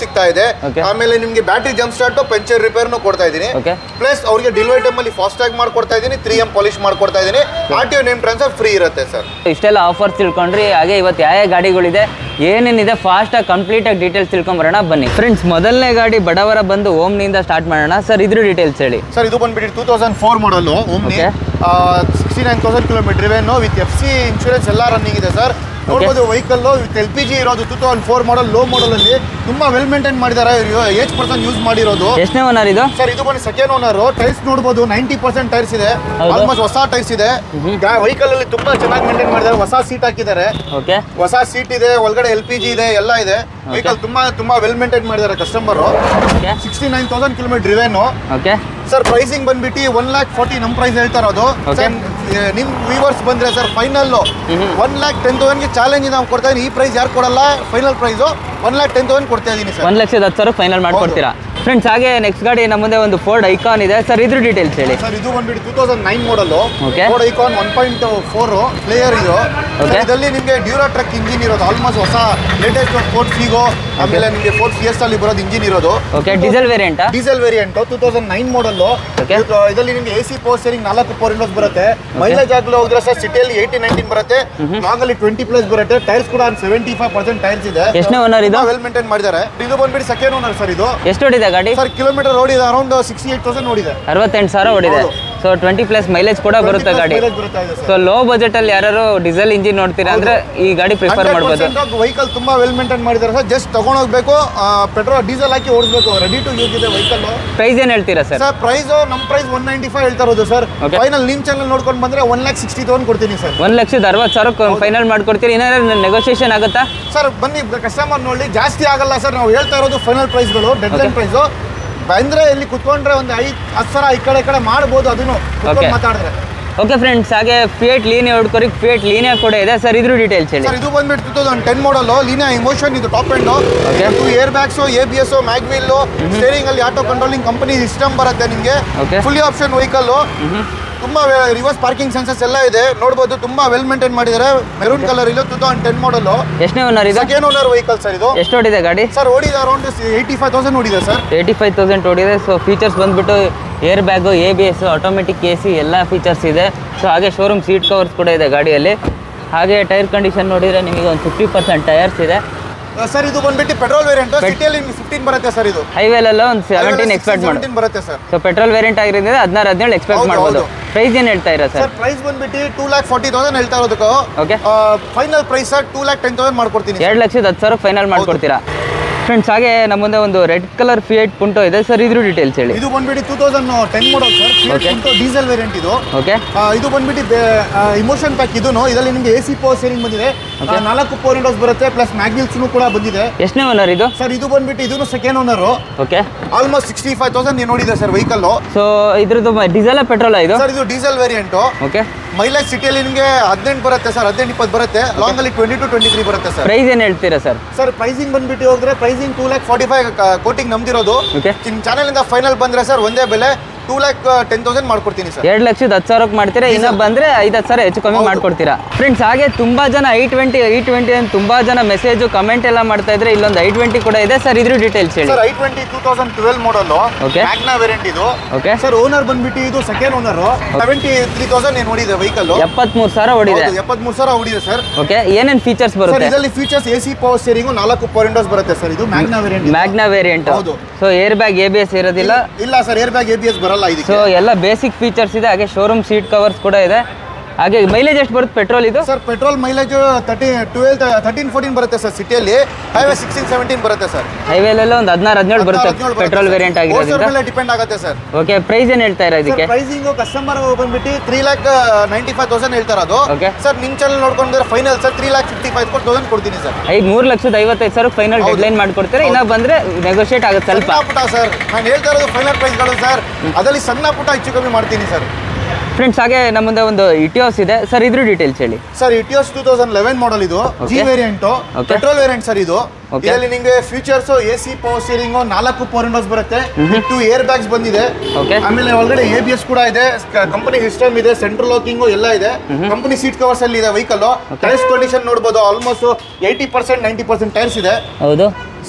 ಸಿಗ್ತಾ ಇದೆ Okay. ಆಮೇಲೆ ನಿಮ್ಗೆ ಬ್ಯಾಟ್ರಿ ಜಂಪ್ ಸ್ಟಾರ್ಟ್ ಪಂಚರ್ ರಿಪೇರ್ನು ಕೊಡ್ತಾ ಇದೀನಿ ಓಕೆ ಪ್ಲಸ್ ಅವ್ರಿಗೆ ಡೆಲಿವರಿ ಟೈಮ್ ಅಲ್ಲಿ ಫಾಸ್ಟ್ ಟ್ಯಾಗ್ ಮಾಡ್ಕೊಡ್ತಾ ಇದೀನಿ ತ್ರೀ ಎಂ ಪಾಲಿಶ್ ಮಾಡ್ಕೊಡ್ತಾ ಇದೀನಿ R T O name transfer free ಇರುತ್ತೆ ಸರ್ ಇಷ್ಟೆಲ್ಲ ಆಫರ್ಸ್ ತಿಳ್ಕೊಂಡ್ರಿ ಹಾಗೆ ಇವತ್ತು ಯಾವ ಯಾವ ಗಾಡಿಗಳಿದೆ ಏನೇನಿದೆ ಫಾಸ್ಟಾಗಿ ಕಂಪ್ಲೀಟಾಗಿ ಡೀಟೇಲ್ಸ್ ತಿಳ್ಕೊಂಬರೋಣ ಬನ್ನಿ ಫ್ರೆಂಡ್ಸ್ ಮೊದಲನೇ ಗಾಡಿ ಬಡವರ ಬಂದು ಓಮ್ನಿಂದ ಸ್ಟಾರ್ಟ್ ಮಾಡೋಣ ಸರ್ ಇದ್ರ ಡೀಟೇಲ್ಸ್ ಹೇಳಿ ಸರ್ ಇದು ಬಂದ್ಬಿಟ್ಟು two thousand four model Omni Okay. Sixty nine thousand kilometre ಇವೇನು ವಿತ್ ಎಫ್ ಸಿ ಇನ್ಶೂರೆನ್ಸ್ ಎಲ್ಲ ರನ್ನಿಂಗ್ ಇದೆ ಸರ್ ನೋಡ್ಬೋದು vehicle with L P G ಇರೋದು ಟೂ ತೌಸಂಡ್ ಫೋರ್ ಮಾಡಲ್ ಲೋ ಮಾಡಲ್ ಅಲ್ಲಿ ತುಂಬಾ ವೆಲ್ ಮೇಂಟೈನ್ ಮಾಡಿದ್ದಾರೆ ಏಜ್ ಪರ್ಸನ್ ಯೂಸ್ ಮಾಡಿರೋದು ಎಷ್ಟನೇ ಓನರ್ ಇದು ಸರ್ ಇದು ಬಂದು ಸೆಕೆಂಡ್ ಓನರ್ ಟೈರ್ಸ್ ನೋಡ್ಬೋದು ನೈಂಟಿ ಪರ್ಸೆಂಟ್ ಟೈರ್ಸ್ ಇದೆ ಹೌದು. ಆಲ್ಮೋಸ್ಟ್ ಹೊಸ ಟೈರ್ಸ್ ಇದೆ ವೆಹಿಕಲ್ ಅಲ್ಲಿ ತುಂಬಾ ಚೆನ್ನಾಗಿ ಮೇಂಟೈನ್ ಮಾಡಿದ್ದಾರೆ ಹೊಸ ಸೀಟ್ ಹಾಕಿದ್ದಾರೆ ಓಕೆ ಹೊಸ ಸೀಟ್ ಇದೆ ಒಳಗಡೆ ಎಲ್ ಪಿ ಜಿ ಇದೆ ಎಲ್ಲ ಇದೆ ವೆಹಿಕಲ್ ತುಂಬಾ ತುಂಬಾ ವೆಲ್ ಮೇಂಟೈನ್ ಮಾಡಿದ್ದಾರೆ customer okay sixty nine thousand kilometre ಇವೇನು ಓಕೆ ಸರ್ ಪ್ರೈಸಿಂಗ್ ಬಂದ್ಬಿಟ್ಟು ಒನ್ ಲ್ಯಾಕ್ ಫಾರ್ಟಿ ನಮ್ಮ ಪ್ರೈಸ್ ಹೇಳ್ತಾ ಇರೋದು Okay. ಸರ್ ನಿಮ್ ವ್ಯೂವರ್ಸ್ ಬಂದ್ರೆ sir final one lakh ten ತೌಸಂಡ್ಗೆ ಚಾಲೆಂಜ್ ನಾವು ಕೊಡ್ತಾ ಇದೀನಿ ಈ ಪ್ರೈಸ್ ಯಾರು ಕೊಡಲ್ಲ final price one lakh ten thousand ಕೊಡ್ತಾ ಇದೀನಿ ಸರ್ ಒಂದು ಲಕ್ಷದ ಹತ್ತು ಸಾವಿರ ಫೈನಲ್ ಮಾಡ್ಕೊಡ್ತೀರಾ ಫ್ರೆಂಡ್ಸ್ ಹಾಗೆ ನೆಕ್ಸ್ಟ್ ಗಾಡಿ ನಮ್ಮ ಮುಂದೆ ಒಂದು ಫೋರ್ಡ್ ಐಕಾನ್ ಇದೆ ಸರ್ ಇದ್ರ ಡೀಟೇಲ್ಸ್ ಹೇಳಿ ಸರ್ ಇದು ಬಂದ್ಬಿಟ್ಟು two thousand nine model Okay. Ford Icon one point four player ಇದು Okay. Sir, ಇದರಲ್ಲಿ ನಿಮಗೆ ಡ್ಯೂರಾ ಟ್ರಕ್ ಇಂಜಿನ್ ಇರೋದು ಆಲ್ಮೋಸ್ಟ್ ಹೊಸ ಲೇಟೆಸ್ಟ್ ಫೋರ್ಟ್ ಫಿಗೋ ಆಮೇಲೆ ನಿಮಗೆ ಫೋರ್ಟ್ ಫಿಯಸ್ ಅಲ್ಲಿ ಬರೋದು ಇಂಜಿನ್ ಇರೋದು ಓಕೆ ಡೀಸೆಲ್ ವೇರಿಯಂಟಾ diesel variant two thousand nine model Okay. ಇದರಲ್ಲಿ ನಿಮಗೆ ಎ ಸಿ ಪವರ್ ಸ್ಟೇರಿಂಗ್ ನಾಲ್ಕು ಪವರ್ ವಿಂಡೋಸ್ ಬರುತ್ತೆ ಮೈಲೇಜ್ ಆಗಲು ಹೋದ್ರೆ ಸರ್ ಸಿಟಿಯಲ್ಲಿ ಏಯ್ಟಿ ನೈನ್ಟೀನ್ ಬರುತ್ತೆ ಲಾಂಗ್ ಅಲ್ಲಿ ಟ್ವೆಂಟಿ ಪ್ಲಸ್ ಬರುತ್ತೆ ಟೈರ್ಸ್ ಕೂಡ ಸೆವೆಂಟಿ ಫೈವ್ ಪರ್ಸೆಂಟ್ ಟೈರ್ಸ್ ಇದೆ ಎಷ್ಟನೇ ಓನರ್ ಇದು ವೆಲ್ ಮೇಂಟೈನ್ ಮಾಡಿದ್ದಾರೆ ಇದು ಬಂದ್ಬಿಟ್ಟು ಸೆಕೆಂಡ್ ಓನರ್ ಸರ್ ಇದು ಎಷ್ಟು ಹೊಡಿದೆ ಗಾಡಿ ಸರ್ ಕಿಲೋಮೀಟರ್ ಓಡಿದೆ ಅರೌಂಡ್ ಸಿಕ್ಸ್ಟಿ ಏಟ್ ತೌಸಂಡ್ ಓಡಿದೆ ಅರವತ್ತೆಂಟು ಸಾವಿರ ಹೊಡಿದೆ ಹೌದು. ಸೊ ಟ್ವೆಂಟಿ ಪ್ಲಸ್ ಮೈಲೇಜ್ ಕೂಡ ಬರುತ್ತೆ ಗಾಡಿ ಮೈಲೇಜ್ ಬರುತ್ತಾ ಇದೆ ಸರ್ ಸೊ ಲೋ ಬಜೆಟ್ ಅಲ್ಲಿ ಯಾರು ಡೀಸೆಲ್ ಇಂಜಿನ್ ನೋಡ್ತೀರಾ ಅಂದ್ರೆ ಈ ಗಾಡಿ ಪ್ರಿಫರ್ ಮಾಡ್ಬೋದು ವೆಹಿಕಲ್ ತುಂಬಾ ವೆಲ್ ಮೇಂಟೈನ್ ಮಾಡಿದ್ದಾರೆ ಸರ್ ಜಸ್ಟ್ ತಗೊಂಡೋಗ್ಬೇಕು ಪೆಟ್ರೋಲ್ ಡೀಸೆಲ್ ಹಾಕಿ ಓಡಿಸ್ಬೇಕು ರೆಡಿ ಟು ಯೂಸ್ ಇದೆ ವೆಹಿಕಲ್ ಪ್ರೈಸ್ ಏನು ಹೇಳ್ತೀರಾ ಸರ್ ಸರ್ ಪ್ರೈಸ್ ನಮ್ಮ ಪ್ರೈಸ್ ಒನ್ ನೈಂಟಿ ಫೈವ್ ಹೇಳ್ತಾ ಇರೋದು ಸರ್ Okay. ಫೈನಲ್ ನಿಮ್ ಚಾನಲ್ ನೋಡ್ಕೊಂಡು ಬಂದ್ರೆ ಒನ್ ಲ್ಯಾಕ್ ಸಿಕ್ಸ್ಟಿ ತೌಸಂಡ್ ಕೊಡ್ತೀನಿ ಸರ್ ಒಂದು ಲಕ್ಷದ ಅರವತ್ತು ಸಾವಿರ ಫೈನಲ್ ಮಾಡ್ಕೊಡ್ತೀರಿ ಏನಾದ್ರು ನೆಗೋಷಿಯೇಷನ್ ಆಗುತ್ತಾ ಸರ್ ಬನ್ನಿ ಕಸ್ಟಮರ್ ನೋಡಿ ಜಾಸ್ತಿ ಆಗಲ್ಲ ಸರ್ ನಾವು ಹೇಳ್ತಾ ಇರೋದು ಫೈನಲ್ ಪ್ರೈಸ್ಗಳು ಡೆಡ್ ಲೈನ್ ಪ್ರೈಸು ಬಂದ್ರೆ ಇಲ್ಲಿ ಕುತ್ಕೊಂಡ್ರೆ ಒಂದು ಐದು ಹತ್ತು ಸಾವಿರ ಈ ಕಡೆ ಈ ಕಡೆ ಮಾಡ್ಬೋದು ಅದನ್ನು ಕುತ್ಕೊಂಡ್ Okay. ಮಾತಾಡಿದ್ರೆ ಓಕೆ ಫ್ರೆಂಡ್ಸ್ ಹಾಗೆ ಫಿಯೇಟ್ ಲೀನಿಯಾ ಹುಡ್ಕೋರಿಗೆ ಫಿಯೇಟ್ ಲೀನಿಯಾ ಕೂಡ ಇದೆ ಸರ್ ಇದ್ರ ಡೀಟೇಲ್ಸ್ ಹೇಳಿ ಸರ್ ಇದು ಬಂದ್ಬಿಟ್ಟು two thousand ten model Linea Emotion ಇದು top end Okay. Two air bags A B S mag wheel steering ಅಲ್ಲಿ ಆಟೋ ಕಂಟ್ರೋಲಿಂಗ್ ಕಂಪನಿ ಸಿಸ್ಟಮ್ ಬರುತ್ತೆ ನಿಮಗೆ Okay. ಫುಲ್ಲಿ ಆಪ್ಷನ್ ವೆಹಿಕಲ್ ತುಂಬಾ ರಿವರ್ಸ್ ಪಾರ್ಕಿಂಗ್ ಸೆನ್ಸಸ್ ಎಲ್ಲ ಇದೆ ನೋಡ್ಬೋದು ತುಂಬಾ ವೆಲ್ ಮೇಂಟೈನ್ ಮಾಡಿದ್ದಾರೆ ಮೆರೂನ್ ಕಲರ್ ಇಲ್ಲ ಟೂ ತೌಸಂಡ್ ಟೆನ್ ಮಾಡಲು ಎಷ್ಟನೇ ಓನರ್ ಇದು ಸೆಕೆಂಡ್ ಓನರ್ ವೆಹಿಕಲ್ ಸರ್ ಇದು ಎಷ್ಟು ಹೊಡಿದೆ ಗಾಡಿ ಸರ್ ಓಡಿದೆ ಅರೌಂಡ್ ಏಯ್ಟಿ ಫೈವ್ ತೌಸಂಡ್ ಓಡಿದೆ ಸರ್ ಏಯ್ಟಿ ಫೈವ್ ತೌಸಂಡ್ ಹೊಡಿದೆ ಸೊ ಫೀಚರ್ಸ್ ಬಂದ್ಬಿಟ್ಟು air bag A B S automatic A C ಎಲ್ಲ ಫೀಚರ್ಸ್ ಇದೆ ಸೊ ಹಾಗೆ ಶೋರೂಮ್ ಸೀಟ್ ಕವರ್ಸ್ ಕೂಡ ಇದೆ ಗಾಡಿಯಲ್ಲಿ ಹಾಗೆ ಟೈರ್ ಕಂಡೀಷನ್ ನೋಡಿದರೆ ನಿಮಗೆ ಒಂದು ಫಿಫ್ಟಿ ಪರ್ಸೆಂಟ್ ಟೈರ್ಸ್ ಇದೆ ಸರ್ ಇದು ಬಂದ್ಬಿಟ್ಟು ಪೆಟ್ರೋಲ್ ವೇರಿಯಂಟ್ ಸಿಟಿಯಲ್ಲಿ ಫಿಫ್ಟೀನ್ ಬರುತ್ತೆ ಸರ್ ಇದು ಹೈವೇಲೆಲ್ಲ ಒಂದು ಸೆವೆಂಟೀನ್ ಎಕ್ಸ್ಪೆಕ್ಟ್ ಮಾಡಿ ಸೆವೆಂಟೀನ್ ಬರುತ್ತೆ ಸರ್ ಸೊ ಪೆಟ್ರೋಲ್ ವೇರಿಯಂಟ್ ಆಗಿರೋದ್ರಿಂದ ಹದಿನಾರು ಹದಿನೇಳು ಎಕ್ಸ್ಪೆಕ್ಟ್ ಹೌದು, ಮಾಡ್ಬೋದು ಹೌದು. ಪ್ರೈಸ್ ಏನು ಹೇಳ್ತಾ ಇರೋ ಸರ್ ಸರ್ ಪ್ರೈಸ್ ಬಂದ್ಬಿಟ್ಟು ಟೂ ಲ್ಯಾಕ್ ಫಾರ್ಟಿ ತೌಸಂಡ್ ಹೇಳ್ತಾ ಇರೋದಕ್ಕೆ Okay. Final price sir two lakh ten thousand ಮಾಡ್ಕೊಡ್ತೀನಿ ಎರಡು ಲಕ್ಷದ ಹತ್ತು ಸಾವಿರ ಫೈನಲ್ ಮಾಡ್ಕೊಡ್ತೀರಾ ಫ್ರೆಂಡ್ಸ್ ಹಾಗೆ ನಮ್ಮ ಮುಂದೆ ಒಂದು ರೆಡ್ ಕಲರ್ ಫಿಯೇಟ್ ಪುಂಟೋ ಇದೆ ಸರ್ ಇದ್ರ ಡೀಟೇಲ್ಸ್ ಹೇಳಿ ಇದು ಬಂದ್ಬಿಟ್ಟು two thousand ten model Okay. Sir diesel variant ಇದು ಓಕೆ ಆ, ಇದು ಬಂದ್ಬಿಟ್ಟು ಇಮೋಷನ್ ಪ್ಯಾಕ್ ಇದೂ ಇದರಲ್ಲಿ ನಿಮಗೆ ಎ ಸಿ ಪವರ್ ಸೇರಿಂಗ್ ಬಂದಿದೆ ಆ, ನಾಲ್ಕು ಪವರ್ ವಿಂಡೋಸ್ ಬರುತ್ತೆ ಪ್ಲಸ್ ಮ್ಯಾಗ್ವಿಲ್ಸ್ನು ಕೂಡ ಬಂದಿದೆ ಎಷ್ಟನೇ ಓನರ್ ಇದು ಸರ್ ಇದು ಬಂದ್ಬಿಟ್ಟು ಇದನ್ನು second owner okay almost sixty five thousand ನೋಡಿದೆ ಸರ್ ವೆಹಿಕಲ್ ಸೊ ಇದ್ರದ್ದು ಡೀಸೆಲ್ ಪೆಟ್ರೋಲ್ ಇದು ಸರ್ ಇದು ಡೀಸೆಲ್ ವೇರಿಯಂಟು ಓಕೆ ಮೈಲೇಜ್ ಸಿಟಿಯಲ್ಲಿ ನಿಮಗೆ ಹದಿನೆಂಟು ಬರುತ್ತೆ ಸರ್ ಹದಿನೆಂಟು ಇಪ್ಪತ್ತು ಬರುತ್ತೆ ಲಾಂಗ್ ಅಲ್ಲಿ ಟ್ವೆಂಟಿ ಟು ಟ್ವೆಂಟಿ ತ್ರೀ ಬರುತ್ತೆ ಸರ್ ಪ್ರೈಸ್ ಏನು ಹೇಳ್ತೀರಾ ಸರ್ ಸರ್ ಪ್ರೈಸಿಂಗ್ ಬಂದ್ಬಿಟ್ಟು ಹೋದ್ರೆ pricing two lakh forty five quoting ನಮ್ದಿರೋದು Okay. ನಿಮ್ಮ ಚಾನಲಿಂದ ಫೈನಲ್ ಬಂದ್ರೆ ಸರ್ ಒಂದೇ ಬೆಲೆ ಟೂ ಲ್ಯಾಕ್ ಟೆನ್ ತೌಸಂಡ್ ಮಾಡ್ಕೊಡ್ತೀನಿ ಸರ್ ಎರಡು ಲಕ್ಷದ ಹತ್ತು ಸಾವಿರಕ್ಕೆ ಮಾಡ್ತೀರಾ ಇನ್ನ ಬಂದ್ರೆ ಐದು ಹತ್ತು ಸಾವಿರ ಹೆಚ್ಚು ಕಮ್ಮಿ ಹೌದು. ಮಾಡ್ಕೊಡ್ತೀರಾ ಫ್ರೆಂಡ್ಸ್ ಹಾಗೆ ತುಂಬಾ ಜನ ಐ ಟ್ವೆಂಟಿ ಐ ಟ್ವೆಂಟಿ ಅಂತ ತುಂಬಾ ಜನ ಮೆಸೇಜು ಕಮೆಂಟ್ ಎಲ್ಲ ಮಾಡ್ತಾ ಇದ್ರೆ ಇಲ್ಲೊಂದು ಐ ಟ್ವೆಂಟಿ ಕೂಡ ಇದೆ ಸರ್ ಇದ್ರ ಡೀಟೇಲ್ಸ್ ಹೇಳಿ sir i twenty two thousand twelve model Okay. Magna variant ಇದು ಓಕೆ ಸರ್ ಓನರ್ ಬಂದ್ಬಿಟ್ಟು ಇದು second owner seventy three thousand ಏನು ನೋಡಿದೆ ವೆಹಿಕಲ್ ಎಪ್ಪತ್ಮೂರು ಸಾವಿರ ಹೊಡಿದೆ ಎಪ್ಪತ್ಮೂರು ಸಾವಿರ ಹೊಡಿದೆ ಸರ್ ಓಕೆ ಏನೇನು ಫೀಚರ್ಸ್ ಸರ್ ಬರುತ್ತೆ ಇದರಲ್ಲಿ features A C power steering ನಾಲ್ಕು ಪವರ್ ವಿಂಡೋಸ್ ಬರುತ್ತೆ ಸರ್ ಇದು ಮ್ಯಾಗ್ನಾ ವೇರಿಯಂಟ್ ಮ್ಯಾಗ್ನಾ ವೇರಿಯಂಟ್ ಹೌದು. So air bag A B S ಇರೋದಿಲ್ಲ ಇಲ್ಲ sir air bag A B S ಬರಲ್ಲ ಇದಕ್ಕೆ ಸೊ ಎಲ್ಲ ಬೇಸಿಕ್ ಫೀಚರ್ಸ್ ಇದೆ ಹಾಗೆ ಶೋರೂಮ್ ಸೀಟ್ ಕವರ್ಸ್ ಕೂಡ ಇದೆ ಹಾಗೆ ಮೈಲೇಜ್ ಎಷ್ಟು ಬರುತ್ತೆ ಪೆಟ್ರೋಲ್ ಇದು sir petrol mileage thirty twelve thirteen fourteen ಬರುತ್ತೆ ಸರ್ ಸಿಟಿಯಲ್ಲಿ ಹೈವೇ ಸಿಕ್ಸ್ಟೀನ್ ಸೆವೆಂಟೀನ್ ಬರುತ್ತೆ ಸರ್ ಹೈವೇಲೆಲ್ಲ ಒಂದು ಹದಿನಾರು ಹದಿನೇಳು ಬರುತ್ತೆ ಪೆಟ್ರೋಲ್ ವೇರಿಯಂಟ್ ಆಗಿರೋದ್ರಿಂದ ಮೇಲೆ ಡಿಪೆಂಡ್ ಆಗುತ್ತೆ ಸರ್ ಓಕೆ ಪ್ರೈಸ್ ಏನು ಹೇಳ್ತಾ ಇರೋ ಇದಕ್ಕೆ ಪ್ರೈಸಿಂಗ್ ಕಸ್ಟಮರ್ ಬಂದ್ಬಿಟ್ಟು three lakh ninety five thousand ಹೇಳ್ತಾ ಇರೋದು Okay. ಸರ್ ನಿಮ್ಮ ಚಾನಲ್ ನೋಡ್ಕೊಂಡ್ರೆ final sir three lakh fifty five thousand ಕೊಡ್ತೀನಿ ಸರ್ ಐದು ಮೂರು ಲಕ್ಷದ ಐವತ್ತೈದು ಸಾವಿರ ಫೈನಲ್ ಹೌದು. ಡೆಡ್ಲೈನ್ ಮಾಡ್ಕೊಡ್ತೀರಾ ಇನ್ನ ಬಂದ್ರೆ ನೆಗೋಷಿಯೇಟ್ ಆಗುತ್ತೆ ಸ್ವಲ್ಪ ಸಣ್ಣ ಪುಟ್ಟ ಸರ್ ನಾನು ಹೇಳ್ತಾ ಇರೋದು ಫೈನಲ್ ಪ್ರೈಸ್ಗಳು ಸರ್ ಅದರಲ್ಲಿ ಸಣ್ಣ ಪುಟ್ಟ ಹೆಚ್ಚು ಕಮ್ಮಿ ಮಾಡ್ತೀನಿ ಸರ್ ಫ್ರೆಂಡ್ಸ್ ಹಾಗೆ ನಮ್ಮ ಮುಂದೆ ಒಂದು ಇಟಿಯೋಸ್ ಇದೆ ಸರ್ ಇದ್ರ ಡೀಟೇಲ್ಸ್ ಹೇಳಿ sir Etios two thousand eleven model ಇದು G Okay. Variant Okay. Petrol variant sir ಇದು Okay. ಇದರಲ್ಲಿ ನಿಮಗೆ features A C power steering ನಾಲ್ಕು ಪವರ್ ವಿಂಡೋಸ್ ಬರುತ್ತೆ ಟೂ ಏರ್ ಬ್ಯಾಗ್ಸ್ ಬಂದಿದೆ Okay. ಆಮೇಲೆ ಒಳಗಡೆ ಎ ಬಿ ಎಸ್ ಕೂಡ ಇದೆ ಕಂಪನಿ ಸಿಸ್ಟಮ್ ಇದೆ ಸೆಂಟ್ರಲ್ ಲಾಕಿಂಗು ಎಲ್ಲ ಇದೆ ಕಂಪನಿ ಸೀಟ್ ಕವರ್ಸ್ ಅಲ್ಲಿ ಇದೆ ವೆಹಿಕಲ್ ಟೈರ್ಸ್ ಕಂಡೀಷನ್ ನೋಡ್ಬೋದು almost eighty percent ninety percent tyres ಇದೆ ಹೌದು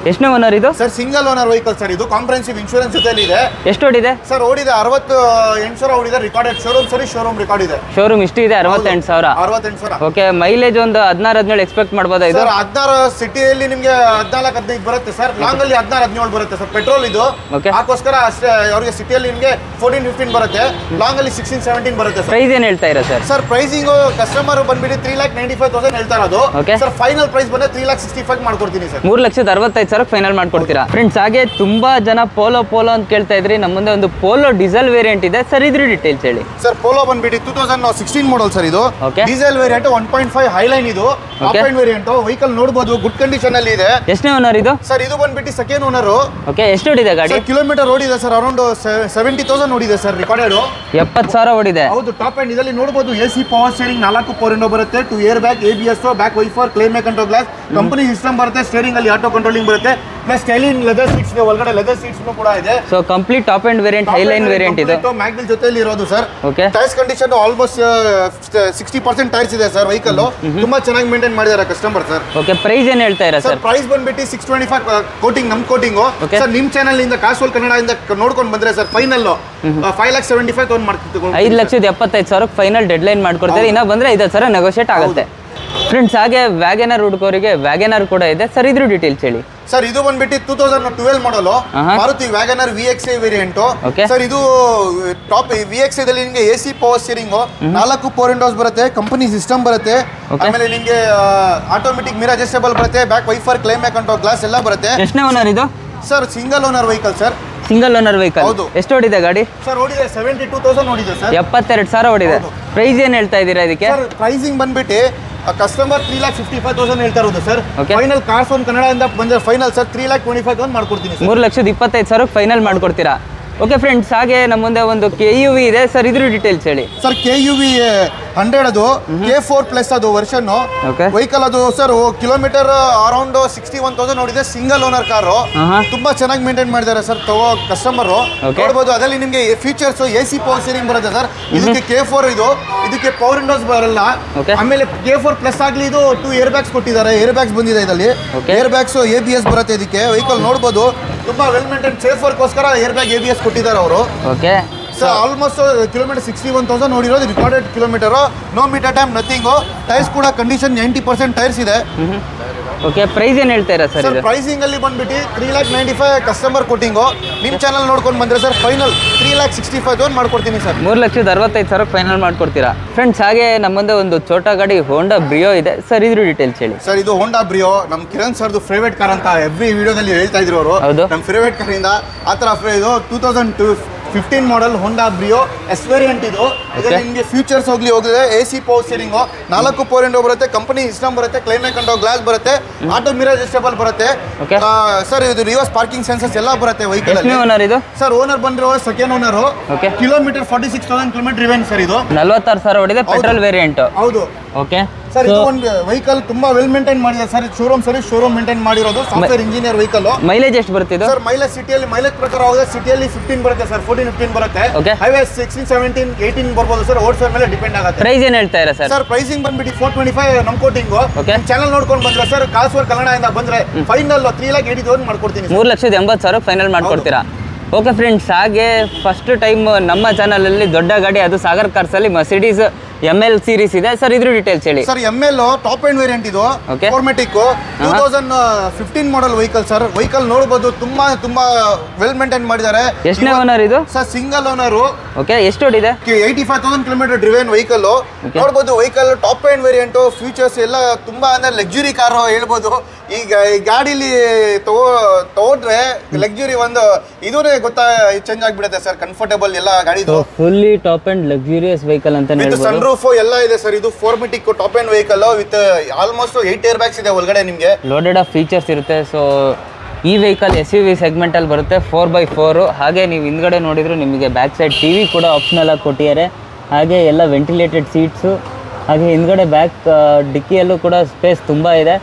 ಎಷ್ಟನೇ ಓನರ್ ಇದು sir single owner vehicle sir ಇದು ಕಾಂಪ್ರಹೆನ್ಸಿವ್ ಇನ್ಶೂರೆನ್ಸ್ ಜೊತೆಲಿ ಇದೆ ಎಷ್ಟು ಓಡಿದೆ ಸರ್ ಓಡಿದೆ ಅರವತ್ತು ಎಂಟು ಸಾವಿರ ಓಡಿದೆ ರಿಕಾರ್ಡೆಡ್ ಶೋರೂಮ್ ಸರಿ ಶೋರೂಮ್ ರೆಕಾರ್ಡ್ ಇದೆ ಶೋರೂಮ್ ಇಷ್ಟು ಇದೆ ಅರವತ್ತೆಂಟು ಸಾವಿರ ಅರವತ್ತೆಂಟು ಸಾವಿರ ಓಕೆ ಮೈಲೇಜ್ ಒಂದು ಹದಿನಾರು ಹದಿನೇಳು ಎಕ್ಸ್ಪೆಕ್ಟ್ ಮಾಡ್ಬೋದಾ ಇದು ಸರ್ ಹದಿನಾರು ಸಿಟಿಯಲ್ಲಿ ನಿಮಗೆ ಹದಿನಾಲ್ಕು ಹದಿನೈದು ಬರುತ್ತೆ ಸರ್ ಲಾಂಗ್ ಅಲ್ಲಿ ಹದಿನಾರು ಹದಿನೇಳು ಬರುತ್ತೆ ಸರ್ ಪೆಟ್ರೋಲ್ ಇದು Okay. ಅದಕ್ಕೋಸ್ಕರ ಅಷ್ಟೇ ಅವ್ರಿಗೆ ಸಿಟಿಯಲ್ಲಿ ನಿಮಗೆ ಫೋರ್ಟೀನ್ ಫಿಫ್ಟೀನ್ ಬರುತ್ತೆ ಲಾಂಗ್ ಅಲ್ಲಿ ಸಿಕ್ಸ್ಟೀನ್ ಸೆವೆಂಟೀನ್ ಬರುತ್ತೆ ಸರ್ ಪ್ರೈಸ್ ಏನು ಹೇಳ್ತಾ ಇರೋ ಸರ್ ಸರ್ ಪ್ರೈಸಿಂಗ್ ಕಸ್ಟಮರ್ ಬಂದ್ಬಿಟ್ಟು three lakh ninety five thousand ಹೇಳ್ತಾ ಇರೋದು Okay. ಸರ್ ಫೈನಲ್ ಪ್ರೈಸ್ ಬಂದ್ರೆ ತ್ರೀ ಲ್ಯಾಕ್ ಸಿಕ್ಸ್ಟಿ ಫೈವ್ ಮಾಡ್ಕೊಡ್ತೀನಿ ಸರ್ ಮೂರು ಲಕ್ಷದ ಅರವತ್ತೈದು ಸಾವಿರ ಫೈನಲ್ ಮಾಡ್ಕೊಡ್ತೀರಾ ಫ್ರೆಂಡ್ಸ್ ಹಾಗೆ ತುಂಬಾ ಜನ ಪೋಲೋ ಪೋಲೋ ಅಂತ ಕೇಳ್ತಾ ಇದ್ರಿ ನಮ್ಮ ಮುಂದೆ ಒಂದು ಪೋಲೋ ಡೀಸೆಲ್ ವೇರಿಯಂಟ್ ಇದೆ ಸರ್ ಇದ್ರ ಡೀಟೇಲ್ಸ್ ಹೇಳಿ ಸರ್ ಪೋಲೋ ಬಂದ್ಬಿಟ್ಟು two thousand sixteen model sir ಇದು Okay. Diesel variant one point five Highline ಇದು Okay. ಟಾಪ್ ವೇರಿಯಂಟ್ ವೆಹಿಕಲ್ ನೋಡಬಹುದು ಗುಡ್ ಕಂಡೀಷನ್ ಅಲ್ಲಿ ಇದೆ ಎಷ್ಟನೇ ಓನರ್ ಇದು ಸರ್ ಇದು ಬಂದ್ಬಿಟ್ಟು ಸೆಕೆಂಡ್ ಓನರ್ ಓಕೆ ಎಷ್ಟು ಓಡಿದೆ ಗಾಡಿ ಸರ್ ಕಿಲೋಮೀಟರ್ ಓಡಿದೆ ಸರ್ ಅರೌಂಡ್ ಸೆವೆಂಟಿ ತೌಸಂಡ್ ಓಡಿದೆ ಸರ್ ರೆಕಾರ್ಡೆಡ್ ಎಪ್ಪತ್ತು ಸಾವಿರ ಓಡಿದೆ ಹೌದು ಟಾಪ್ ಎಂಡ್ ಇದರಲ್ಲಿ ನೋಡಬಹುದು ಎ ಸಿ ಪವರ್ ಸ್ಟೇರಿಂಗ್ ನಾಲ್ಕು ಪವರ್ ವಿಂಡೋ ಬರುತ್ತೆ two air bag A B S back wiper climate control glass company system ಬರುತ್ತೆ ಸ್ಟೇರಿಂಗ್ ಅಲ್ಲಿ ಆಟೋ ಕಂಟ್ರೋಲಿಂಗ್ ಬರುತ್ತೆ ಪ್ಲಸ್ ಸ್ಟೈಲಿನ್ ಲೆದರ್ ಸೀಟ್ಸ್ ಒಳಗಡೆ ಲೆದರ್ ಸೀಟ್ಸ್ ಕೂಡ ಇದೆ so complete top end variant Highline variant ಇದು ಮ್ಯಾಗ್ನಿಲ್ ಜೊತೆಲಿ ಇರೋದು sir okay tyres condition almost sixty percent tyres ಇದೆ ಸರ್ ವೆಹಿಕಲ್ ತುಂಬಾ ಚೆನ್ನಾಗಿ ಮೇಂಟೈನ್ ಮಾಡಿದ್ದಾರೆ ಕಸ್ಟಮರ್ ಸರ್ ಓಕೆ ಪ್ರೈಸ್ ಏನು ಹೇಳ್ತಾ ಇರಾ ಸರ್ ಸರ್ ಪ್ರೈಸ್ ಬಂದ್ಬಿಟ್ಟು ಸಿಕ್ಸ್ ಟ್ವೆಂಟಿ ಫೈವ್ ಕೋಟಿಂಗ್ ನಮ್ ಕೋಟಿಂಗ್ Okay. ಸರ್ ನಿಮ್ ಚಾನಲ್ ಇಂದ ಕಾಸೋಲ್ ಕನ್ನಡ ಇಂದ ನೋಡ್ಕೊಂಡು ಬಂದ್ರೆ sir final five lakh seventy five ತಗೊಂಡ್ ಮಾಡ್ತಿತ್ತು ಐದು ಲಕ್ಷದ ಎಪ್ಪತ್ತೈದು ಸಾವಿರಕ್ಕೆ ಫೈನಲ್ ಡೆಡ್ಲೈನ್ ಮಾಡ್ಕೊಡ್ತಾರೆ ಇನ್ನ ಬಂದ್ರೆ ಐದು ಸಾವಿರ ನೆಗೋಷಿಯೇಟ್ ಆಗುತ್ತೆ ಫ್ರೆಂಡ್ಸ್ ಹಾಗೆ ವ್ಯಾಗನರ್ ಹುಡುಗರಿಗೆ ವ್ಯಾಗನರ್ ಕೂಡ ಇದೆ ಸರ್ ಇದ್ರ ಡೀಟೇಲ್ಸ್ ಹೇಳಿ ಸರ್ ಇದು ಬಂದ್ಬಿಟ್ಟು ಟೂ ತೌಸಂಡ್ ಟ್ವೆಲ್ ಮಾಡಲು ಆಹಾ. Maruti Wagon R V X I variant Okay. Sir ಇದು ಟಾಪ್ ವಿ ಎಕ್ಸ್ ಐದಲ್ಲಿ ನಿಮಗೆ ಎ ಸಿ ಪವರ್ ಸ್ಟೀರಿಂಗ್ ನಾಲ್ಕು ಫೋರ್ ವಿಂಡೋಸ್ ಬರುತ್ತೆ ಕಂಪನಿ ಸಿಸ್ಟಮ್ ಬರುತ್ತೆ Okay. ಆಮೇಲೆ ನಿಮಗೆ ಆಟೋಮೆಟಿಕ್ ಮಿರ್ ಅಡ್ಜಸ್ಟಬಲ್ ಬರುತ್ತೆ back wiper climate control glass ಎಲ್ಲ ಬರುತ್ತೆ ಎಷ್ಟನೇ ಓನರ್ ಇದು sir single owner vehicle sir single owner vehicle ಹೌದು. ಎಷ್ಟು ಓಡಿದೆ ಗಾಡಿ ಸರ್ ಓಡಿದೆ ಸೆವೆಂಟಿ ಟೂ ತೌಸಂಡ್ ಓಡಿದೆ ಸರ್ ಎಪ್ಪತ್ತೆರಡು ಸಾವಿರ ಓಡಿದೆ ಹೌದು. ಪ್ರೈಸ್ ಏನು ಹೇಳ್ತಾ ಇದ್ದೀರಾ ಇದಕ್ಕೆ ಸರ್ ಪ್ರೈಸಿಂಗ್ ಬಂದ್ಬಿಟ್ಟು customer three lakh fifty five thousand ಹೇಳ್ತಾ ಇರೋದು ಸರ್ Okay. ಫೈನಲ್ ಕಾರ್ಸ್ ಒಂದು ಕನ್ನಡದಿಂದ ಬಂದ್ರೆ final sir three lakh twenty five thousand ಮಾಡ್ಕೊಡ್ತೀನಿ ಸರ್ ಮೂರು ಲಕ್ಷದ ಇಪ್ಪತ್ತೈದು ಸಾವಿರಕ್ಕೆ ಫೈನಲ್ ಮಾಡ್ಕೊಡ್ತೀರಾ ಓಕೆ ಫ್ರೆಂಡ್ಸ್ ಹಾಗೆ ನಮ್ಮ ಮುಂದೆ ಒಂದು ಕೆ ಯು ವಿ ಇದೆ ಸರ್ ಇದ್ರ ಡೀಟೇಲ್ಸ್ ಹೇಳಿ sir K U V hundred ಅದು ಕೆ ಫೋರ್ ಪ್ಲಸ್ ಅದು ವರ್ಷನ್ Okay. ವೆಹಿಕಲ್ ಅದು sir kilometer around sixty one thousand ನೋಡಿದೆ ಸಿಂಗಲ್ ಓನರ್ ಕಾರು ಆಹಾ. ತುಂಬಾ ಚೆನ್ನಾಗಿ ಮೇಂಟೈನ್ ಮಾಡಿದ್ದಾರೆ ಸರ್ ತಗೋ ಕಸ್ಟಮರ್ Okay. ನೋಡ್ಬೋದು ಅದರಲ್ಲಿ ನಿಮಗೆ features A C power steering ಬರುತ್ತೆ ಸರ್ ಇದಕ್ಕೆ ಕೆ ಫೋರ್ ಇದು ಇದಕ್ಕೆ ಪವರ್ ವಿಂಡೋಸ್ ಬರಲ್ಲ Okay. ಆಮೇಲೆ ಕೆ ಫೋರ್ ಪ್ಲಸ್ ಆಗಲಿ ಇದು ಟೂ ಏರ್ ಬ್ಯಾಗ್ಸ್ ಕೊಟ್ಟಿದ್ದಾರೆ ಏರ್ ಬ್ಯಾಗ್ಸ್ ಬಂದಿದೆ ಇದರಲ್ಲಿ Okay. Air bags A B S ಬರುತ್ತೆ ಇದಕ್ಕೆ ವೆಹಿಕಲ್ ನೋಡ್ಬೋದು ತುಂಬಾ ವೆಲ್ ಮೇಂಟೈನ್ ಸೇಫ್ ವರ್ಕ್ಗೋಸ್ಕರ air bag A B S ಕೊಟ್ಟಿದ್ದಾರೆ ಅವರು okay sir almost kilometer sixty one thousand ನೋಡಿರೋದು recorded kilometer no meter time nothing tyres ಕೂಡ ಕಂಡೀಷನ್ ನೈಂಟಿ ಪರ್ಸೆಂಟ್ ಟೈರ್ಸ್ ಇದೆ ಓಕೆ ಪ್ರೈಸ್ ಏನು ಹೇಳ್ತಾ ಇರಾ ಸರ್ ಸರ್ ಇದು ಪ್ರೈಸಿಂಗ್ ಅಲ್ಲಿ ಬಂದ್ಬಿಟ್ಟು three lakh ninety five customer quoting ನಿಮ್ಮ ಚಾನಲ್ ನೋಡ್ಕೊಂಡು ಬಂದ್ರೆ sir final three lakh sixty five ತಗೊಂಡು ಮಾಡ್ಕೊಡ್ತೀನಿ ಸರ್ ಮೂರು ಲಕ್ಷದ ಅರವತ್ತೈದು ಸಾವಿರ ಫೈನಲ್ ಮಾಡ್ಕೊಡ್ತೀರಾ ಫ್ರೆಂಡ್ಸ್ ಹಾಗೆ ನಮ್ಮ ಮುಂದೆ ಒಂದು ಛೋಟಾ ಗಾಡಿ ಹೋಂಡಾ ಬ್ರಿಯೋ ಇದೆ ಸರ್ ಇದ್ರ ಡೀಟೇಲ್ಸ್ ಹೇಳಿ ಸರ್ ಇದು ಹೋಂಡಾ ಬ್ರಿಯೋ ನಮ್ಮ ಕಿರಣ್ ಸರ್ದು ಫೇವ್ರೇಟ್ ಕಾರ್ ಅಂತ ಎವ್ರಿ ವಿಡಿಯೋದಲ್ಲಿ ಹೇಳ್ತಾ ಇದ್ರು ಅವರು ಹೌದು. ನಮ್ಮ ಫೇವ್ರೇಟ್ ಕಾರಿಂದ ಆ ಥರ ಇದು two thousand two fifteen model Honda Brio S variant ಇದು ಇದರಲ್ಲಿ ನಿಮಗೆ ಫ್ಯೂಚರ್ಸ್ ಹೋಗ್ಲಿ ಹೋಗಿದೆ ಎ ಸಿ ಪವರ್ ಸ್ಟೀರಿಂಗು ನಾಲ್ಕು ಪವರ್ ವಿಂಡೋ ಬರುತ್ತೆ ಕಂಪನಿ ಸಿಸ್ಟಮ್ ಬರುತ್ತೆ ಕ್ಲೈಮೇಟ್ ಕಂಟ್ರೋಲ್ ಗ್ಲಾಸ್ ಬರುತ್ತೆ ಆಟೋ ಮಿರರ್ ಅಡ್ಜಸ್ಟಬಲ್ ಬರುತ್ತೆ Okay. ಸರ್ ಇದು ರಿವರ್ಸ್ ಪಾರ್ಕಿಂಗ್ ಸೆನ್ಸಸ್ ಎಲ್ಲ ಬರುತ್ತೆ ವೆಹಿಕಲ್ ಎಷ್ಟನೇ ಅಲ್ಲಿ ಓನರ್ ಇದು ಸರ್ ಓನರ್ ಬಂದಿರೋ second owner Okay. Kilometer forty six thousand kilometer even sir ಇದು ನಲ್ವತ್ತಾರು ಸಾವಿರ ಹೊಡಿದೆ ಪೆಟ್ರೋಲ್ ವೇರಿಯಂಟ್ ಹೌದು ಓಕೆ ಸರ್ ಇದು ಒಂದು ವೆಹಿಕಲ್ ತುಂಬಾ ವೆಲ್ ಮೇಂಟೈನ್ ಮಾಡಿದೆ ಸರ್ ಶೋರೂಮ್ ಸರಿ ಶೋರೂಮ್ ಮೇಂಟೈನ್ ಮಾಡಿರೋದು ಸಾಫ್ಟ್ವೇರ್ ಇಂಜಿನಿಯರ್ ವೆಹಿಕಲ್ ಮೈಲೇಜ್ ಎಷ್ಟು ಬರುತ್ತೆ ಇದು ಸರ್ ಮೈಲೇಜ್ ಸಿಟಿಯಲ್ಲಿ ಮೈಲೇಜ್ ಪ್ರಕಾರ ಹೋದ್ರೆ ಸಿಟಿಯಲ್ಲಿ ಫಿಫ್ಟೀನ್ ಬರುತ್ತೆ ಸರ್ ಫೋರ್ಟೀನ್ ಫಿಫ್ಟೀನ್ ಬರುತ್ತೆ Okay. Highway sixteen seventeen eighteen ಬರ್ಬೋದು ಸರ್ ಓಡಿಸೋ ಮೇಲೆ ಡಿಪೆಂಡ್ ಆಗುತ್ತೆ ಪ್ರೈಸ್ ಏನು ಹೇಳ್ತಾ ಇರಾ ಸರ್ ಸರ್ ಪ್ರೈಸಿಂಗ್ ಬಂದ್ಬಿಟ್ಟು ಫೋರ್ ಟ್ವೆಂಟಿ ಫೈವ್ ನಮ್ ಕೋಟಿಂಗು Okay. ಚಾನಲ್ ನೋಡ್ಕೊಂಡು ಬಂದ್ರೆ ಸರ್ ಕಾಸೂರ್ ಕನ್ನಡದಿಂದ ಬಂದ್ರೆ final three lakh eighty thousand ಮಾಡ್ಕೊಡ್ತೀನಿ ಮೂರು ಲಕ್ಷದ ಎಂಬತ್ತು ಸಾವಿರ ಫೈನಲ್ ಮಾಡ್ಕೊಡ್ತೀರಾ ಓಕೆ ಫ್ರೆಂಡ್ಸ್ ಹಾಗೆ ಫಸ್ಟ್ ಟೈಮ್ ನಮ್ಮ ಚಾನಲಲ್ಲಿ ದೊಡ್ಡ ಗಾಡಿ ಅದು ಸಾಗರ್ ಕಾರ್ಸಲ್ಲಿ ಮಸಿಡೀಸ್ ಎಮ್ ಎಲ್ ಸೀರೀಸ್ ಇದೆ ಸರ್ ಇದ್ರ ಡೀಟೇಲ್ಸ್ ಹೇಳಿ sir M L top end variant ಇದು Okay. Four matic two thousand fifteen model vehicle sir vehicle ನೋಡ್ಬೋದು ತುಂಬಾ ತುಂಬಾ ವೆಲ್ ಮೇಂಟೈನ್ ಮಾಡಿದ್ದಾರೆ ಎಷ್ಟನೇ ಓನರ್ ಇದು ಸರ್ ಸಿಂಗಲ್ ಓನರು ಓಕೆ ಎಷ್ಟು ಹೊಡಿದೆ eighty five thousand kilometre driven vehicle ನೋಡ್ಬೋದು vehicle top end variant features ಎಲ್ಲ ತುಂಬಾ ಅಂದ್ರೆ ಲಕ್ಸುರಿ ಕಾರು ಹೇಳ್ಬೋದು ಈಗ ಈ ಗಾಡಿಲಿ ತಗೋ ತಗೊಂಡ್ರೆ ಲಕ್ಸುರಿ ಒಂದು ಇದೂನೇ ಗೊತ್ತಾ ಚೇಂಜ್ ಆಗಿಬಿಡುತ್ತೆ ಸರ್ ಕಂಫರ್ಟೇಬಲ್ ಎಲ್ಲ ಗಾಡಿದು fully top and luxurious vehicle ಅಂತ ವಿತ್ ಹೇಳ್ಬೋದು ಸನ್ ರೂಫ್ ಎಲ್ಲ ಇದೆ ಸರ್ ಇದು four matic top end vehicle with almost eight air bags ಇದೆ ಒಳಗಡೆ ನಿಮಗೆ ಲೋಡೆಡ್ ಆಫ್ ಫೀಚರ್ಸ್ ಇರುತ್ತೆ ಸೊ ಈ ವೆಹಿಕಲ್ ಎಸ್ ಯು ವಿ ಸೆಗ್ಮೆಂಟಲ್ಲಿ ಬರುತ್ತೆ ಫೋರ್ ಬೈ ಫೋರು ಹಾಗೆ ನೀವು ಹಿಂದ್ಗಡೆ ನೋಡಿದ್ರು ನಿಮಗೆ ಬ್ಯಾಕ್ ಸೈಡ್ ಟಿ ವಿ ಕೂಡ ಆಪ್ಷನಲ್ ಆಗಿ ಕೊಟ್ಟಿದ್ದಾರೆ ಹಾಗೆ ಎಲ್ಲ ವೆಂಟಿಲೇಟೆಡ್ ಸೀಟ್ಸು ಹಾಗೆ ಹಿಂದ್ಗಡೆ ಬ್ಯಾಕ್ ಡಿಕ್ಕಿಯಲ್ಲೂ ಕೂಡ ಸ್ಪೇಸ್ ತುಂಬ ಇದೆ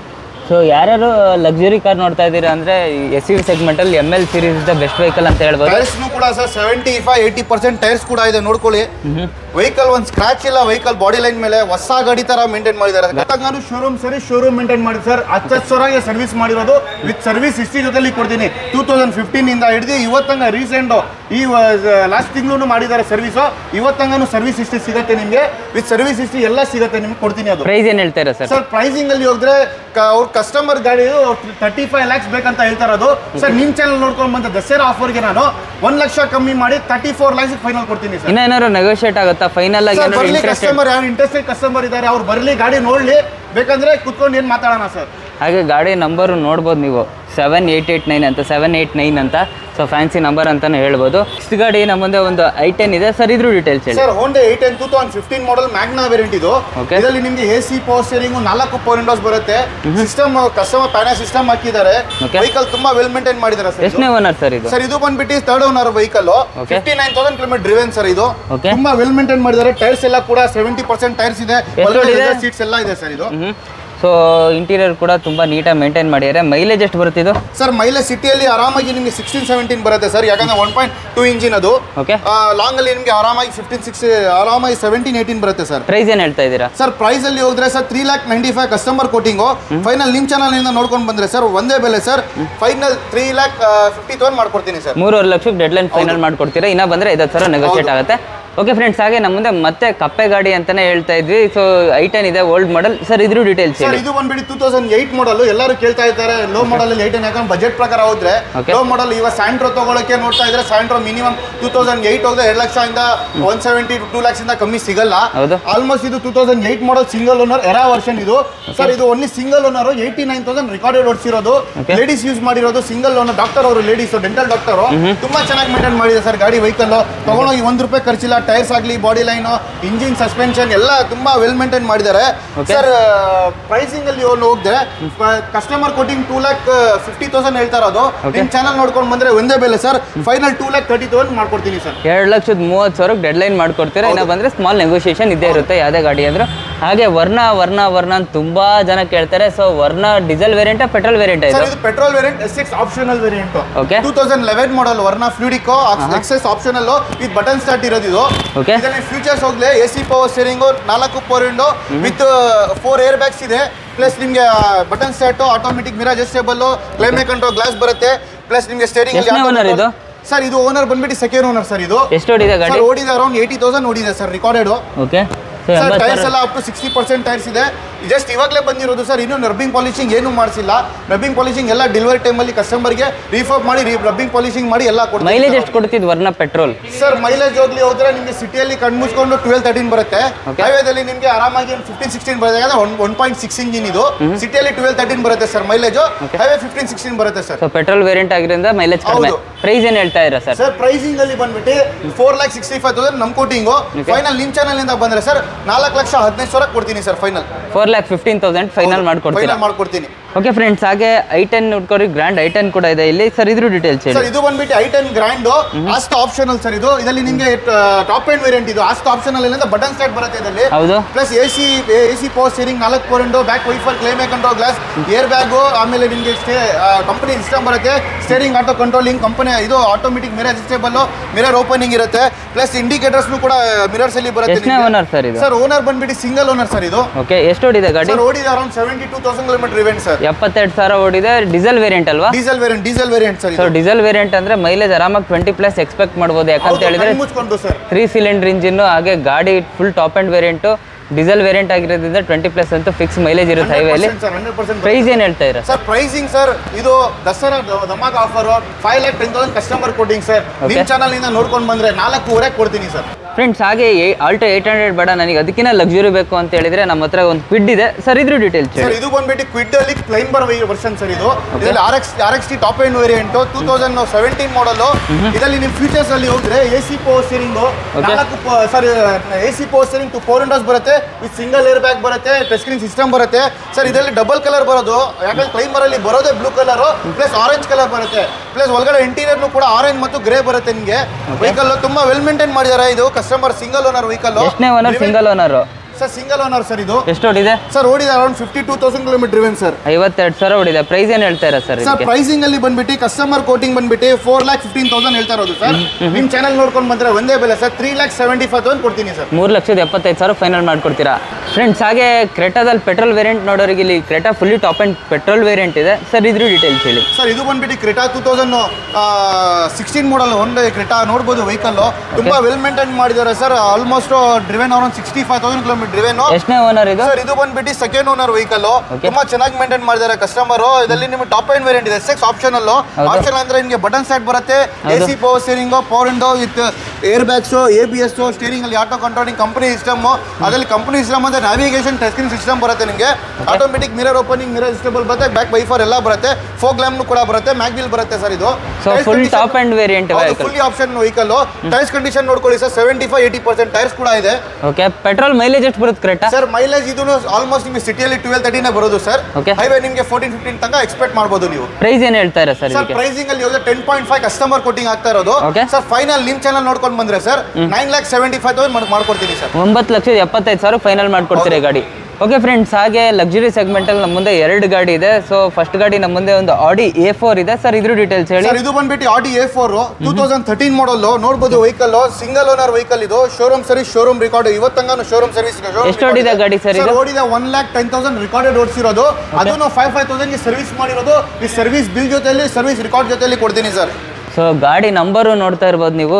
ಸೊ ಯಾರ್ಯಾರು ಲಕ್ಸುರಿ ಕಾರ್ ನೋಡ್ತಾ ಇದ್ದೀರಾ ಅಂದರೆ ಎಸ್ ಯು ಸೆಗ್ಮೆಂಟಲ್ಲಿ M L series the best vehicle ಅಂತ ಹೇಳ್ಬೋದು ಟೈರ್ಸ್ ಕೂಡ sir seventy five eighty percent tyres ಕೂಡ ಇದೆ ನೋಡ್ಕೊಳ್ಳಿ ವೆಹಿಕಲ್ ಒಂದು ಸ್ಕ್ರಾಚ್ ಇಲ್ಲ ವೆಹಿಕಲ್ ಬಾಡಿ ಲೈನ್ ಮೇಲೆ ಹೊಸ ಗಾಡಿ ತರ ಮೇಂಟೈನ್ ಮಾಡಿದ್ದಾರೆ ಗತಂಗಾನು ಶೋರೂಮ್ ಸರಿ ಶೋರೂಮ್ ಮೇಂಟೈನ್ ಮಾಡಿ ಸರ್ ಹತ್ತು ಸಾವಿರ ಸರ್ವಿಸ್ ಮಾಡಿರೋದು ವಿತ್ ಸರ್ವಿಸ್ ಹಿಸ್ಟ್ರಿ ಜೊತೆಲಿ ಕೊಡ್ತೀನಿ ಟೂ ತೌಸಂಡ್ ಫಿಫ್ಟೀನ್ ಇಂದ ಹಿಡಿದು ಇವತ್ತಂಗ ರೀಸೆಂಟ್ ಈ ಲಾಸ್ಟ್ ತಿಂಗಳು ಮಾಡಿದ್ದಾರೆ ಸರ್ವಿಸ್ ಇವತ್ತಂಗಾನು ಸರ್ವಿಸ್ ಹಿಸ್ಟ್ರಿ ಸಿಗುತ್ತೆ ನಿಮಗೆ ವಿತ್ ಸರ್ವಿಸ್ ಹಿಸ್ಟ್ರಿ ಎಲ್ಲ ಸಿಗುತ್ತೆ ನಿಮ್ಗೆ ಕೊಡ್ತೀನಿ ಅದು ಪ್ರೈಸ್ ಏನು ಹೇಳ್ತಾ ಸರ್ ಸರ್ ಪ್ರೈಸಿಂಗ್ ಅಲ್ಲಿ ಹೋದ್ರೆ ಕ- ಅವ್ರ ಕಸ್ಟಮರ್ ಗಾಡಿ ತರ್ಟಿ ಫೈವ್ ಲ್ಯಾಕ್ಸ್ ಬೇಕಂತ ಹೇಳ್ತಾ ಇರೋದು ಸರ್ ನಿಮ್ ಚಾನಲ್ ನೋಡ್ಕೊಂಡು ಬಂದ ದಸರಾ ಆಫರ್ಗೆ ನಾನು ಒಂದ್ ಲಕ್ಷ ಕಮ್ಮಿ ಮಾಡಿ ತರ್ಟಿ ಫೋರ್ ಲ್ಯಾಕ್ಸ್ ಫೈನಲ್ ಕೊಡ್ತೀನಿ ಸರ್ ಇನ್ನೂ ಏನಾದ್ರು ನೆಗೋಷಿಯೇಟ್ ಆಗುತ್ತಾ ಫೈನಲ್ ಆಗಿ ಸರ್ ಏನಾದ್ರು ಬರ್ಲಿ ಇಂಟ್ರೆಸ್ಟೆಡ್ ಕಸ್ಟಮರ್ ಯಾರು ಇಂಟ್ರೆಸ್ಟೆಡ್ ಕಸ್ಟಮರ್ ಇದ್ದಾರೆ ಅವ್ರು ಬರ್ಲಿ ಗಾಡಿ ನೋಡ್ಲಿ ಬೇಕಂದ್ರೆ ಕುತ್ಕೊಂಡು ಏನ್ ಮಾತಾಡೋಣ ಸರ್ ಹಾಗೆ ಗಾಡಿ ನಂಬರು ನೋಡ್ಬೋದು ನೀವು ಸೆವೆನ್ ಏಯ್ಟ್ ಏಯ್ಟ್ ನೈನ್ ಅಂತ ಸೆವೆನ್ ಏಯ್ಟ್ ನೈನ್ ಅಂತ ಸೊ ಫ್ಯಾನ್ಸಿ ನಂಬರ್ ಅಂತಾನೆ ಹೇಳ್ಬೋದು ಇಷ್ಟು ಗಾಡಿ ನಮ್ಮ ಮುಂದೆ ಒಂದು ಐ ಟೆನ್ ಇದೆ ಸರ್ ಇದ್ರ ಡೀಟೇಲ್ಸ್ ಹೇಳಿ sir Hyundai eight ten two thousand fifteen model Magna variant ಇದು Okay. ಇದರಲ್ಲಿ ನಿಮಗೆ ಎ ಸಿ ಪವರ್ ಸ್ಟೇರಿಂಗ್ ನಾಲ್ಕು ಪವರ್ ವಿಂಡೋಸ್ ಬರುತ್ತೆ ಸಿಸ್ಟಮ್ ಕಸ್ಟಮರ್ ಪ್ಯಾನಲ್ ಸಿಸ್ಟಮ್ ಹಾಕಿದ್ದಾರೆ Okay. ವೆಹಿಕಲ್ ತುಂಬಾ ವೆಲ್ ಮೇಂಟೈನ್ ಮಾಡಿದ್ದಾರೆ ಸರ್ ಎಷ್ಟನೇ ಓನರ್ ಸರ್ ಇದು ಸರ್ ಇದು ಬಂದ್ಬಿಟ್ಟು third owner vehicle Okay. Fifty nine thousand kilometre driven sir ಇದು Okay. ತುಂಬಾ ವೆಲ್ ಮೇಂಟೈನ್ ಮಾಡಿದ್ದಾರೆ ಟೈರ್ಸ್ ಎಲ್ಲ ಕೂಡ ಸೆವೆಂಟಿ ಪರ್ಸೆಂಟ್ ಟೈರ್ಸ್ ಇದೆ ಎಷ್ಟು ಇದೆ? ಸೀಟ್ಸ್ ಎಲ್ಲ ಇದೆ ಸರ್ ಇದು ಹ್ಞೂ ಸೊ ಇಂಟೀರಿಯರ್ ಕೂಡ ತುಂಬ ನೀಟಾಗಿ ಮೇಂಟೈನ್ ಮಾಡಿದ್ದಾರೆ ಮೈಲೇಜ್ ಎಷ್ಟು ಬರುತ್ತೆ ಇದು ಸರ್ ಮೈಲೇಜ್ ಸಿಟಿಯಲ್ಲಿ ಆರಾಮಾಗಿ ನಿಮಗೆ ಸಿಕ್ಸ್ಟೀನ್ ಸೆವೆಂಟೀನ್ ಬರುತ್ತೆ ಸರ್ ಯಾಕಂದ್ರೆ ಒನ್ ಪಾಯಿಂಟ್ ಟೂ ಇಂಜಿನ್ ಅದು ಓಕೆ ಲಾಂಗ್ ಅಲ್ಲಿ ನಿಮಗೆ ಆರಾಮಾಗಿ ಫಿಫ್ಟೀನ್ ಸಿಕ್ಸ್ ಆರಾಮಾಗಿ ಸೆವೆಂಟೀನ್ ಏಯ್ಟೀನ್ ಬರುತ್ತೆ ಸರ್ ಪ್ರೈಸ್ ಏನು ಹೇಳ್ತಾ ಇದ್ದೀರಾ ಸರ್ ಪ್ರೈಸ್ ಅಲ್ಲಿ ಹೋದ್ರೆ sir three lakh ninety five customer quoting final ನಿಮ್ಮ ಚಾನಲ್ ಇಂದ ನೋಡ್ಕೊಂಡು ಬಂದ್ರೆ ಸರ್ ಒಂದೇ ಬೆಲೆ sir final three lakh fifty thousand ಮಾಡ್ಕೊಡ್ತೀನಿ ಸರ್ ಮೂರುವರೆ ಲಕ್ಷಕ್ಕೆ ಡೆಡ್ಲೈನ್ ಫೈನಲ್ ಮಾಡ್ಕೊಡ್ತೀರಾ ಇನ್ನ ಬಂದರೆ ಐದು ಸಾವಿರ ನೆಗೋಷಿಯೇಟ್ ಆಗುತ್ತೆ ಓಕೆ ಫ್ರೆಂಡ್ಸ್ ಹಾಗೆ ನಮ್ಮ ಮುಂದೆ ಮತ್ತೆ ಕಪ್ಪೆ ಗಾಡಿ ಅಂತಾನೆ ಹೇಳ್ತಾ ಇದ್ವಿ ಸೊ ಐ ಟೆನ್ ಇದೆ ಓಲ್ಡ್ ಮಾಡೆಲ್ ಸರ್ ಇದ್ರ ಡೀಟೇಲ್ಸ್ ಸರ್ ಹೇಳಿ ಇದು ಬಂದ್ಬಿಟ್ಟು ಟೂ ತೌಸಂಡ್ ಏಯ್ಟ್ ಮಾಡಲ್ ಎಲ್ಲರೂ ಕೇಳ್ತಾ ಇದ್ದಾರೆ ಲೋ ಮಾಡಲ್ ಅಲ್ಲಿ ಏಯ್ಟ್ ಯಾಕಂದ್ರೆ ಬಜೆಟ್ ಪ್ರಕಾರ ಹೋದ್ರೆ Okay. ಲೋ ಮಾಡಲ್ ಇವಾಗ ಸ್ಯಾಂಡ್ರೋ ತಗೊಳಕ್ಕೆ ನೋಡ್ತಾ ಇದ್ರೆ Santro minimum two thousand eight ಹೋದ್ರೆ ಎರಡು ಲಕ್ಷ ಇಂದ ಒನ್ ಸೆವೆಂಟಿ ಟೂ ಲ್ಯಾಕ್ಸ್ ಇಂದ ಕಮ್ಮಿ ಸಿಗಲ್ಲ ಹೌದು. ಆಲ್ಮೋಸ್ಟ್ ಇದು two thousand eight model single owner era version ಇದು ಸರ್ ಇದು only single owner eighty nine thousand recorded ಓಡಿಸಿರೋದು Okay. ಲೇಡೀಸ್ ಯೂಸ್ ಮಾಡಿರೋದು ಸಿಂಗಲ್ ಓನರ್ ಡಾಕ್ಟರ್ ಅವರು ಲೇಡೀಸ್ ಡೆಂಟಲ್ ಡಾಕ್ಟರ್ ತುಂಬಾ ಚೆನ್ನಾಗಿ ಮೇಂಟೈನ್ ಮಾಡಿದೆ ಸರ್ ಗಾಡಿ ವೆಹಿಕಲ್ ತಗೊಂಡೋಗಿ ಒಂದ್ ರೂಪಾಯಿ ಖರ್ಚಿಲ್ಲ ಟೈರ್ಸ್ ಆಗಲಿ ಬಾಡಿ ಲೈನ್ ಇಂಜಿನ್ ಸಸ್ಪೆನ್ಷನ್ ಎಲ್ಲ ತುಂಬಾ ವೆಲ್ ಮೇಂಟೈನ್ ಮಾಡಿದ್ದಾರೆ Okay. ಸರ್ ಪ್ರೈಸಿಂಗ್ ಅಲ್ಲಿ ಅವ್ನು ಹೋದ್ರೆ customer quoting two lakh fifty thousand ಹೇಳ್ತಾ ಇರೋದು Okay. ನಿಮ್ ಚಾನಲ್ ನೋಡ್ಕೊಂಡು ಬಂದ್ರೆ ಒಂದೇ ಬೆಲೆ sir final two lakh thirty thousand ಮಾಡ್ಕೊಡ್ತೀನಿ ಸರ್ ಎರಡು ಲಕ್ಷದ ಮೂವತ್ತು ಸಾವಿರಕ್ಕೆ ಡೆಡ್ಲೈನ್ ಮಾಡ್ಕೊಡ್ತೀರಾ ಇನ್ನ ಬಂದರೆ ಸ್ಮಾಲ್ ನೆಗೋಷಿಯೇಷನ್ ಇದ್ದೇ ಇರುತ್ತೆ ಯಾವುದೇ ಗಾಡಿ ಅಂದ್ರು ಹಾಗೆ ವರ್ಣ ವರ್ಣ ವರ್ಣ ಅಂತ ತುಂಬಾ ಜನ ಕೇಳ್ತಾರೆ ಸೊ ವರ್ಣ ಡೀಸೆಲ್ ವೇರಿಯಂಟಾ ಪೆಟ್ರೋಲ್ ವೇರಿಯಂಟಾ ಸರ್ ಇದು ಇದು petrol variant S X optional variant Okay. Two thousand eleven model Verna fluidic S X optional with button start ಇರೋದು ಇದು Okay. ಇದರಲ್ಲಿ ಫ್ಯೂಚರ್ಸ್ ಹೋಗ್ಲಿ ಎ ಸಿ ಪವರ್ ಸ್ಟೇರಿಂಗು ನಾಲ್ಕು power window with four air bags ಇದೆ plus ನಿಮಗೆ button start automatic mirror adjustable climate control glass ಬರುತ್ತೆ plus ನಿಮಗೆ steering ಎಷ್ಟನೇ owner ಇದು? ಸರ್ ಇದು ಓನರ್ ಬಂದ್ಬಿಟ್ಟು ಸೆಕೆಂಡ್ ಓನರ್ ಸರ್ ಇದು ಎಷ್ಟು ಓಡಿದೆ ಗಾಡಿ ಸರ್ ಓಡಿದೆ ಅರೌಂಡ್ ಏಯ್ಟಿ ತೌಸಂಡ್ ಓಡಿದೆ sir recorded okay so sir ಎಂಬತ್ತು ಟೈರ್ಸ್ ಸಾವಿರ ಎಲ್ಲ up to sixty percent tyres ಇದೆ ಜಸ್ಟ್ ಇವಾಗಲೇ ಬಂದಿರೋದು ಸರ್ ಇನ್ನೂ ರಬ್ಬಿಂಗ್ ಪಾಲಿಶಿಂಗ್ ಏನು ಮಾಡಿಸಿಲ್ಲ ರಬ್ಬಿಂಗ್ ಪಾಲಿಶಿಂಗ್ ಎಲ್ಲ ಡೆಲಿವರಿ ಟೈಮಲ್ಲಿ ಕಸ್ಟಮರ್ಗೆ ರೀಫರ್ ಮಾಡಿ ರಬ್ಬಿಂಗ್ ಪಾಲಿಶಿಂಗ್ ಮಾಡಿ ಎಲ್ಲ ಕೊಡ್ತೀವಿ ಮೈಲೇಜ್ ಎಷ್ಟು ಕೊಡ್ತಿದ್ ವರ್ಣ ಪೆಟ್ರೋಲ್ ಸರ್ ಮೈಲೇಜ್ ಹೋಗ್ಲಿ ಹೋದ್ರೆ ನಿಮಗೆ ಸಿಟಿಯಲ್ಲಿ ಕಣ್ಣು ಮುಚ್ಕೊಂಡು ಟ್ವೆಲ್ ತರ್ಟೀನ್ ಬರುತ್ತೆ Okay. ಹೈವೇದಲ್ಲಿ ನಿಮಗೆ ಆರಾಮಾಗಿ ಫಿಫ್ಟೀನ್ ಸಿಕ್ಸ್ಟೀನ್ ಬರುತ್ತೆ ಯಾಕಂದ್ರೆ one one point six engine ಇದು ಸಿಟಿಯಲ್ಲಿ ಟ್ವೆಲ್ ತರ್ಟೀನ್ ಬರುತ್ತೆ sir mileage highway fifteen sixteen ಬರುತ್ತೆ ಸರ್ ಸೊ ಪೆಟ್ರೋಲ್ ವೇರಿಯಂಟ್ ಆಗಿರೋದ್ರಿಂದ ಮೈಲೇಜ್ ಕಡಿಮೆ ಹೌದು. ಪ್ರೈಸ್ ಏನು ಹೇಳ್ತಾ ಇದ್ದೀರಾ ಸರ್ ಸರ್ ಪ್ರೈಸಿಂಗ್ ಅಲ್ಲಿ ಬಂದ್ಬಿಟ್ಟು four lakh sixty five thousand ನಮ್ ಕೋಟಿಂಗು ಫೈನಲ್ ನಿಮ್ ಚಾನಲ್ ಇಂದ ಬಂದ್ರೆ ಸರ್ ನಾಲ್ಕು ಲಕ್ಷ ಹದಿನೈದು ಸಾವಿರ ಕೊಡ್ತೀನಿ sir final four lakh fifteen thousand final ಮಾಡ್ಕೊಡ್ತೀರಾ ಫೈನಲ್ ಮಾಡ್ಕೊಡ್ತೀನಿ ಓಕೆ ಫ್ರೆಂಡ್ಸ್ ಹಾಗೆ ಐ ಟೆನ್ ಉಟ್ಕೋರಿ ಗ್ರ್ಯಾಂಡ್ ಐ ಟೆನ್ ಕೂಡ ಇದೆ ಇಲ್ಲಿ ಸರ್ ಇದ್ರ ಡೀಟೇಲ್ಸ್ ಸರ್ ಹೇಳಿ ಇದು ಬಂದ್ಬಿಟ್ಟು I ten grand Asta optional sir ಇದು ಇದರಲ್ಲಿ ನಿಮಗೆ ಟಾಪ್ ಎಂಡ್ ವೇರಿಯಂಟ್ ಇದು ಆಸ್ಟ್ ಆಪ್ಷನಲ್ ಇಲ್ಲ ಬಟನ್ ಸ್ಟಾರ್ಟ್ ಬರುತ್ತೆ ಇದರಲ್ಲಿ ಹೌದು plus A C A C power steering ನಾಲ್ಕು power window back wiper climate control glass air bag ಆಮೇಲೆ ನಿಮಗೆ ಸ್ಟೇ ಕಂಪನಿ ಸಿಸ್ಟಮ್ ಬರುತ್ತೆ ಸ್ಟೇರಿಂಗ್ ಆಟೋ ಕಂಟ್ರೋಲಿಂಗ್ ಕಂಪನಿ ಇದು automatic mirror adjustable mirror opening ಇರುತ್ತೆ ಪ್ಲಸ್ ಇಂಡಿಕೇಟರ್ಸ್ನು ಕೂಡ ಮಿರರ್ಸ್ ಅಲ್ಲಿ ಬರುತ್ತೆ ಎಷ್ಟನೇ ಓನರ್ ಸರ್ ಇದು ಸರ್ ಓನರ್ ಬಂದ್ಬಿಟ್ಟು ಸಿಂಗಲ್ ಓನರ್ ಸರ್ ಇದು ಓಕೆ ಎಷ್ಟು ಓಡಿದೆ ಗಾಡಿ ಸರ್ ಓಡಿದೆ around seventy two thousand kilometre event sir ಎಪ್ಪತ್ತೆರಡು ಸಾವಿರ ಓಡಿದೆ ಡೀಸೆಲ್ ವೇರಿಯಂಟ್ ಅಲ್ವಾ diesel variant diesel variant sir so ಇದು ಡೀಸೆಲ್ ವೇರಿಯಂಟ್ ಅಂದ್ರೆ ಮೈಲೇಜ್ ಆರಾಮಾಗಿ ಟ್ವೆಂಟಿ ಪ್ಲಸ್ ಎಕ್ಸ್ಪೆಕ್ಟ್ ಮಾಡ್ಬೋದು ಯಾಕಂತ ಹೌದು, ಹೇಳಿದ್ರೆ ಕಣ್ಣ್ ಮುಚ್ಕೊಂಡು ಸರ್ ತ್ರೀ ಸಿಲಿಂಡರ್ ಇಂಜಿನ್ನು ಹಾಗೆ ಗಾಡಿ full top end variant diesel variant ಆಗಿರೋದ್ರಿಂದ ಟ್ವೆಂಟಿ ಪ್ಲಸ್ ಅಂತೂ ಫಿಕ್ಸ್ ಮೈಲೇಜ್ ಇರುತ್ತೆ ಹೈವೇಲಿ ಸರ್ ಹಂಡ್ರೆಡ್ ಪರ್ಸೆಂಟ್ ಪ್ರೈಸ್ ಏನು ಹೇಳ್ತಾ ಇದ್ದೀರಾ ಸರ್ ಪ್ರೈಸಿಂಗ್ ಸರ್ ಇದು ದಸರಾ ದ- ಧಮಾಕ್ offer five lakh ten thousand customer quoting sir Okay. ನಿಮ್ಮ ಚಾನಲ್ ಇಂದ ನೋಡ್ಕೊಂಡು ಬಂದ್ರೆ ನಾಲ್ಕೂವರೆ ಕೊಡ್ತೀನಿ ಸರ್ ಫ್ರೆಂಡ್ಸ್ ಹಾಗೆ ಆಲ್ಟೋ ಏಯ್ಟ್ ಹಂಡ್ರೆಡ್ ಬೇಡ ನನಗೆ ಅದಕ್ಕಿಂತ ಲಕ್ಸುರಿ ಬೇಕು ಅಂತ ಹೇಳಿದ್ರೆ ನಮ್ಮ ಹತ್ರ ಒಂದು ಕ್ವಿಡ್ ಇದೆ ಸರ್ ಇದ್ರ ಡೀಟೇಲ್ಸ್ ಸರ್ ಹೇಳಿ ಇದು ಬಂದ್ಬಿಟ್ಟು ಕ್ವಿಡ್ ಅಲ್ಲಿ ಕ್ಲೈಂಬರ್ ವರ್ಷನ್ ಸರ್ ಇದು ಇದರಲ್ಲಿ R X R X T top end variant two thousand seventeen model ಇದರಲ್ಲಿ ನಿಮ್ಮ ಫೀಚರ್ಸ್ ಅಲ್ಲಿ ಹೋದ್ರೆ A C power steering Okay. ನಾಲ್ಕು sir A C power steering two four windows ಬರುತ್ತೆ ವಿತ್ ಸಿಂಗಲ್ ಏರ್ ಬ್ಯಾಗ್ ಬರುತ್ತೆ touch screen system ಬರುತ್ತೆ sir ಇದರಲ್ಲಿ double colour ಬರೋದು ಯಾಕಂದ್ರೆ ಕ್ಲೈಂಬರ್ ಅಲ್ಲಿ ಬರೋದೇ blue colour plus orange colour ಬರುತ್ತೆ ಪ್ಲಸ್ ಒಳಗಡೆ ಇಂಟೀರಿಯರ್ನು ಕೂಡ ಆರೆಂಜ್ ಮತ್ತು ಗ್ರೇ ಬರುತ್ತೆ ನಿಮಗೆ ವೆಹಿಕಲ್ ತುಂಬಾ ವೆಲ್ ಮೇಂಟೈನ್ ಮಾಡಿದ್ದಾರೆ ಇದು ಕಸ್ಟಮರ್ ಸಿಂಗಲ್ ಓನರ್ ವೆಹಿಕಲ್ ಎಷ್ಟನೇ owner single owner sir single owner sir ಇದು ಎಷ್ಟು ಓಡಿದೆ ಸರ್ ಓಡಿದೆ around fifty two thousand kilometre driven sir ಐವತ್ತೆರಡು ಸಾವಿರ ಓಡಿದೆ ಪ್ರೈಸ್ ಏನು ಹೇಳ್ತಾ ಇರ ಸರ್ ಸರ್ ಇದಕ್ಕೆ ಪ್ರೈಸಿಂಗ್ ಅಲ್ಲಿ ಬಂದ್ಬಿಟ್ಟು ಕಸ್ಟಮರ್ ಕೋಟಿಂಗ್ ಬಂದ್ಬಿಟ್ಟು ಫೋರ್ ಲ್ಯಾಕ್ ಫಿಫ್ಟೀನ್ ತೌಸಂಡ್ ಹೇಳ್ತಾ ಇರೋದು ಸರ್ ನಿಮ್ ಚಾನಲ್ ನೋಡ್ಕೊಂಡು ಬಂದ್ರೆ ಒಂದೇ ಬೆಲೆ sir three lakh seventy five thousand ಕೊಡ್ತೀನಿ ಸರ್ ಮೂರು ಲಕ್ಷದ ಎಪ್ಪತ್ತೈದು ಸಾವಿರ ಫೈನಲ್ ಮಾಡ್ಕೊಡ್ತೀರಾ ಫ್ರೆಂಡ್ಸ್ ಹಾಗೆ ಕ್ರೆಟಾದಲ್ಲಿ ಪೆಟ್ರೋಲ್ ವೇರಿಯಂಟ್ ನೋಡೋರಿಗೆ ಇಲ್ಲಿ Creta fully top end petrol variant ಇದೆ ಸರ್ ಇದ್ರ ಡೀಟೇಲ್ಸ್ ಹೇಳಿ ಸರ್ ಇದು ಬಂದ್ಬಿಟ್ಟು Creta two thousand sixteen model ಒಂದು ಕ್ರೆಟಾ ನೋಡ್ಬೋದು ವೆಹಿಕಲ್ ತುಂಬಾ ವೆಲ್ ಮೇಂಟೈನ್ ಮಾಡಿದ್ದಾರೆ sir almost driven around sixty five thousand kilometre driven ಎಷ್ಟನೇ ಓನರ್ ಇದು ಸರ್ ಇದು ಬಂದ್ಬಿಟ್ಟು ಸೆಕೆಂಡ್ ಓನರ್ ವೆಹಿಕಲ್ ತುಂಬಾ ಚೆನ್ನಾಗಿ ಮೇಂಟೈನ್ ಮಾಡಿದ್ದಾರೆ ಕಸ್ಟಮರ್ ಇದರಲ್ಲಿ ನಿಮಗೆ ಟಾಪ್ ಎಂಡ್ ವೇರಿಯಂಟ್ ಇದೆ ಎಸ್ ಆಪ್ಷನ್ ಅಲ್ಲೂ ಹೌದು. ಆಪ್ಷನ್ ಅಂದ್ರೆ ನಿಮಗೆ ಬಟನ್ ಸೆಟ್ ಬರುತ್ತೆ ಎ ಹೌದು. C power steering power window with air bags A B S steering ಅಲ್ಲಿ ಆಟೋ ಕಂಟ್ರೋಲಿಂಗ್ ಕಂಪನಿ ಸಿಸ್ಟಮ್ ಅದರಲ್ಲಿ ಕಂಪನಿ ಸಿಸ್ಟಮ್ ಅಂದ್ರೆ ನ್ಯಾವಿಗೇಷನ್ ಟೆಸ್ಟಿಂಗ್ ಸಿಸ್ಟಮ್ ಬರುತ್ತೆ ನಿಮಗೆ automatic mirror opening mirror adjustable ಬರುತ್ತೆ ಬ್ಯಾಕ್ ವೈಫರ್ ಎಲ್ಲ ಬರುತ್ತೆ ಫೋಕ್ ಲ್ಯಾಂಪ್ ಕೂಡ ಬರುತ್ತೆ ಮ್ಯಾಗ್ ವೀಲ್ ಬರುತ್ತೆ ಸರ್ ಇದು so full top end variant vehicle fully option vehicle tyres condition ನೋಡ್ಕೊಳ್ಳಿ sir seventy five eighty percent tyres ಕೂಡ ಇದೆ ಓಕೆ ಪೆಟ್ರೋಲ್ ಮೈಲೇಜ್ ಎಷ್ಟು ಬರುತ್ತೆ ಕ್ರೆಟಾ ಸರ್ ಮೈಲೇಜ್ ಇದು ಆಲ್ಮೋಸ್ಟ್ ನಿಮಗೆ ಸಿಟಿಯಲ್ಲಿ ಟ್ವೆಲ್ ತರ್ಟಿನೇ ಬರೋದು ಸರ್ Okay. ಹೈವೇ ನಿಮಗೆ ಫೋರ್ಟೀನ್ ಫಿಫ್ಟೀನ್ ತನಕ ಎಕ್ಸ್ಪೆಕ್ಟ್ ಮಾಡ್ಬೋದು ನೀವು ಪ್ರೈಸ್ ಏನು ಹೇಳ್ತಾ ಇರ ಸರ್ ಸರ್ ಇದಕ್ಕೆ ಪ್ರೈಸಿಂಗ್ ಅಲ್ಲಿ ಹೋದ್ರೆ ten point five customer quoting ಆಗ್ತಾ ಇರೋದು Okay. ಸರ್ ಫೈನಲ್ ನಿಮ್ ಚಾನಲ್ ನೋಡ್ಕೊಂಡು ಬಂದ್ರೆ sir nine lakh seventy five thousand ಮಾಡ್ಕೊಡ್ತೀನಿ ಸರ್ ಒಂಬತ್ತು ಲಕ್ಷದ ಎಪ್ಪತ್ತೈದು ಸಾವಿರ ಫೈನಲ್ ಮಾಡ್ಕೊಡ್ತೀರಿ ಗಾಡಿ ಓಕೆ ಫ್ರೆಂಡ್ಸ್ ಹಾಗೆ ಲಕ್ಸುರಿ ಸೆಗ್ಮೆಂಟಲ್ಲಿ ನಮ್ಮ ಮುಂದೆ ಎರಡು ಗಾಡಿ ಇದೆ ಸೊ ಫಸ್ಟ್ ಗಾಡಿ ನಮ್ಮ ಮುಂದೆ ಒಂದು ಆಡಿ ಎ ಫೋರ್ ಇದೆ ಸರ್ ಇದ್ರ ಡೀಟೇಲ್ಸ್ ಹೇಳಿ ಸರ್ ಇದು ಬಂದ್ಬಿಟ್ಟು Audi A four two thousand thirteen model ನೋಡ್ಬೋದು ವೆಹಿಕಲ್ ಸಿಂಗಲ್ ಓನರ್ ವೆಹಿಕಲ್ ಇದು ಶೋರೂಮ್ ಸರ್ವಿಸ್ ಶೋರೂಮ್ ರೆಕಾರ್ಡ್ ಇವತ್ತಂಗ ಶೋರೂಮ್ ಸರ್ವಿಸ್ ಎಷ್ಟು ಓಡಿದೆ ಗಾಡಿ ಸರ್ ಇದು ಓಡಿದೆ one lakh ten thousand recorded ಓಡಿಸಿರೋದು ಅದನ್ನು ಫೈವ್ ಫೈವ್ ತೌಸಂಡ್ಗೆ ಸರ್ವಿಸ್ ಮಾಡಿರೋದು ಈ ಸರ್ವಿಸ್ ಬಿಲ್ ಜೊತೆಲಿ ಸರ್ವಿಸ್ ರೆಕಾರ್ಡ್ ಜೊತೆಲಿ ಕೊಡ್ತೀನಿ ಸರ್ ಸೊ ಗಾಡಿ ನಂಬರು ನೋಡ್ತಾ ಇರ್ಬೋದು ನೀವು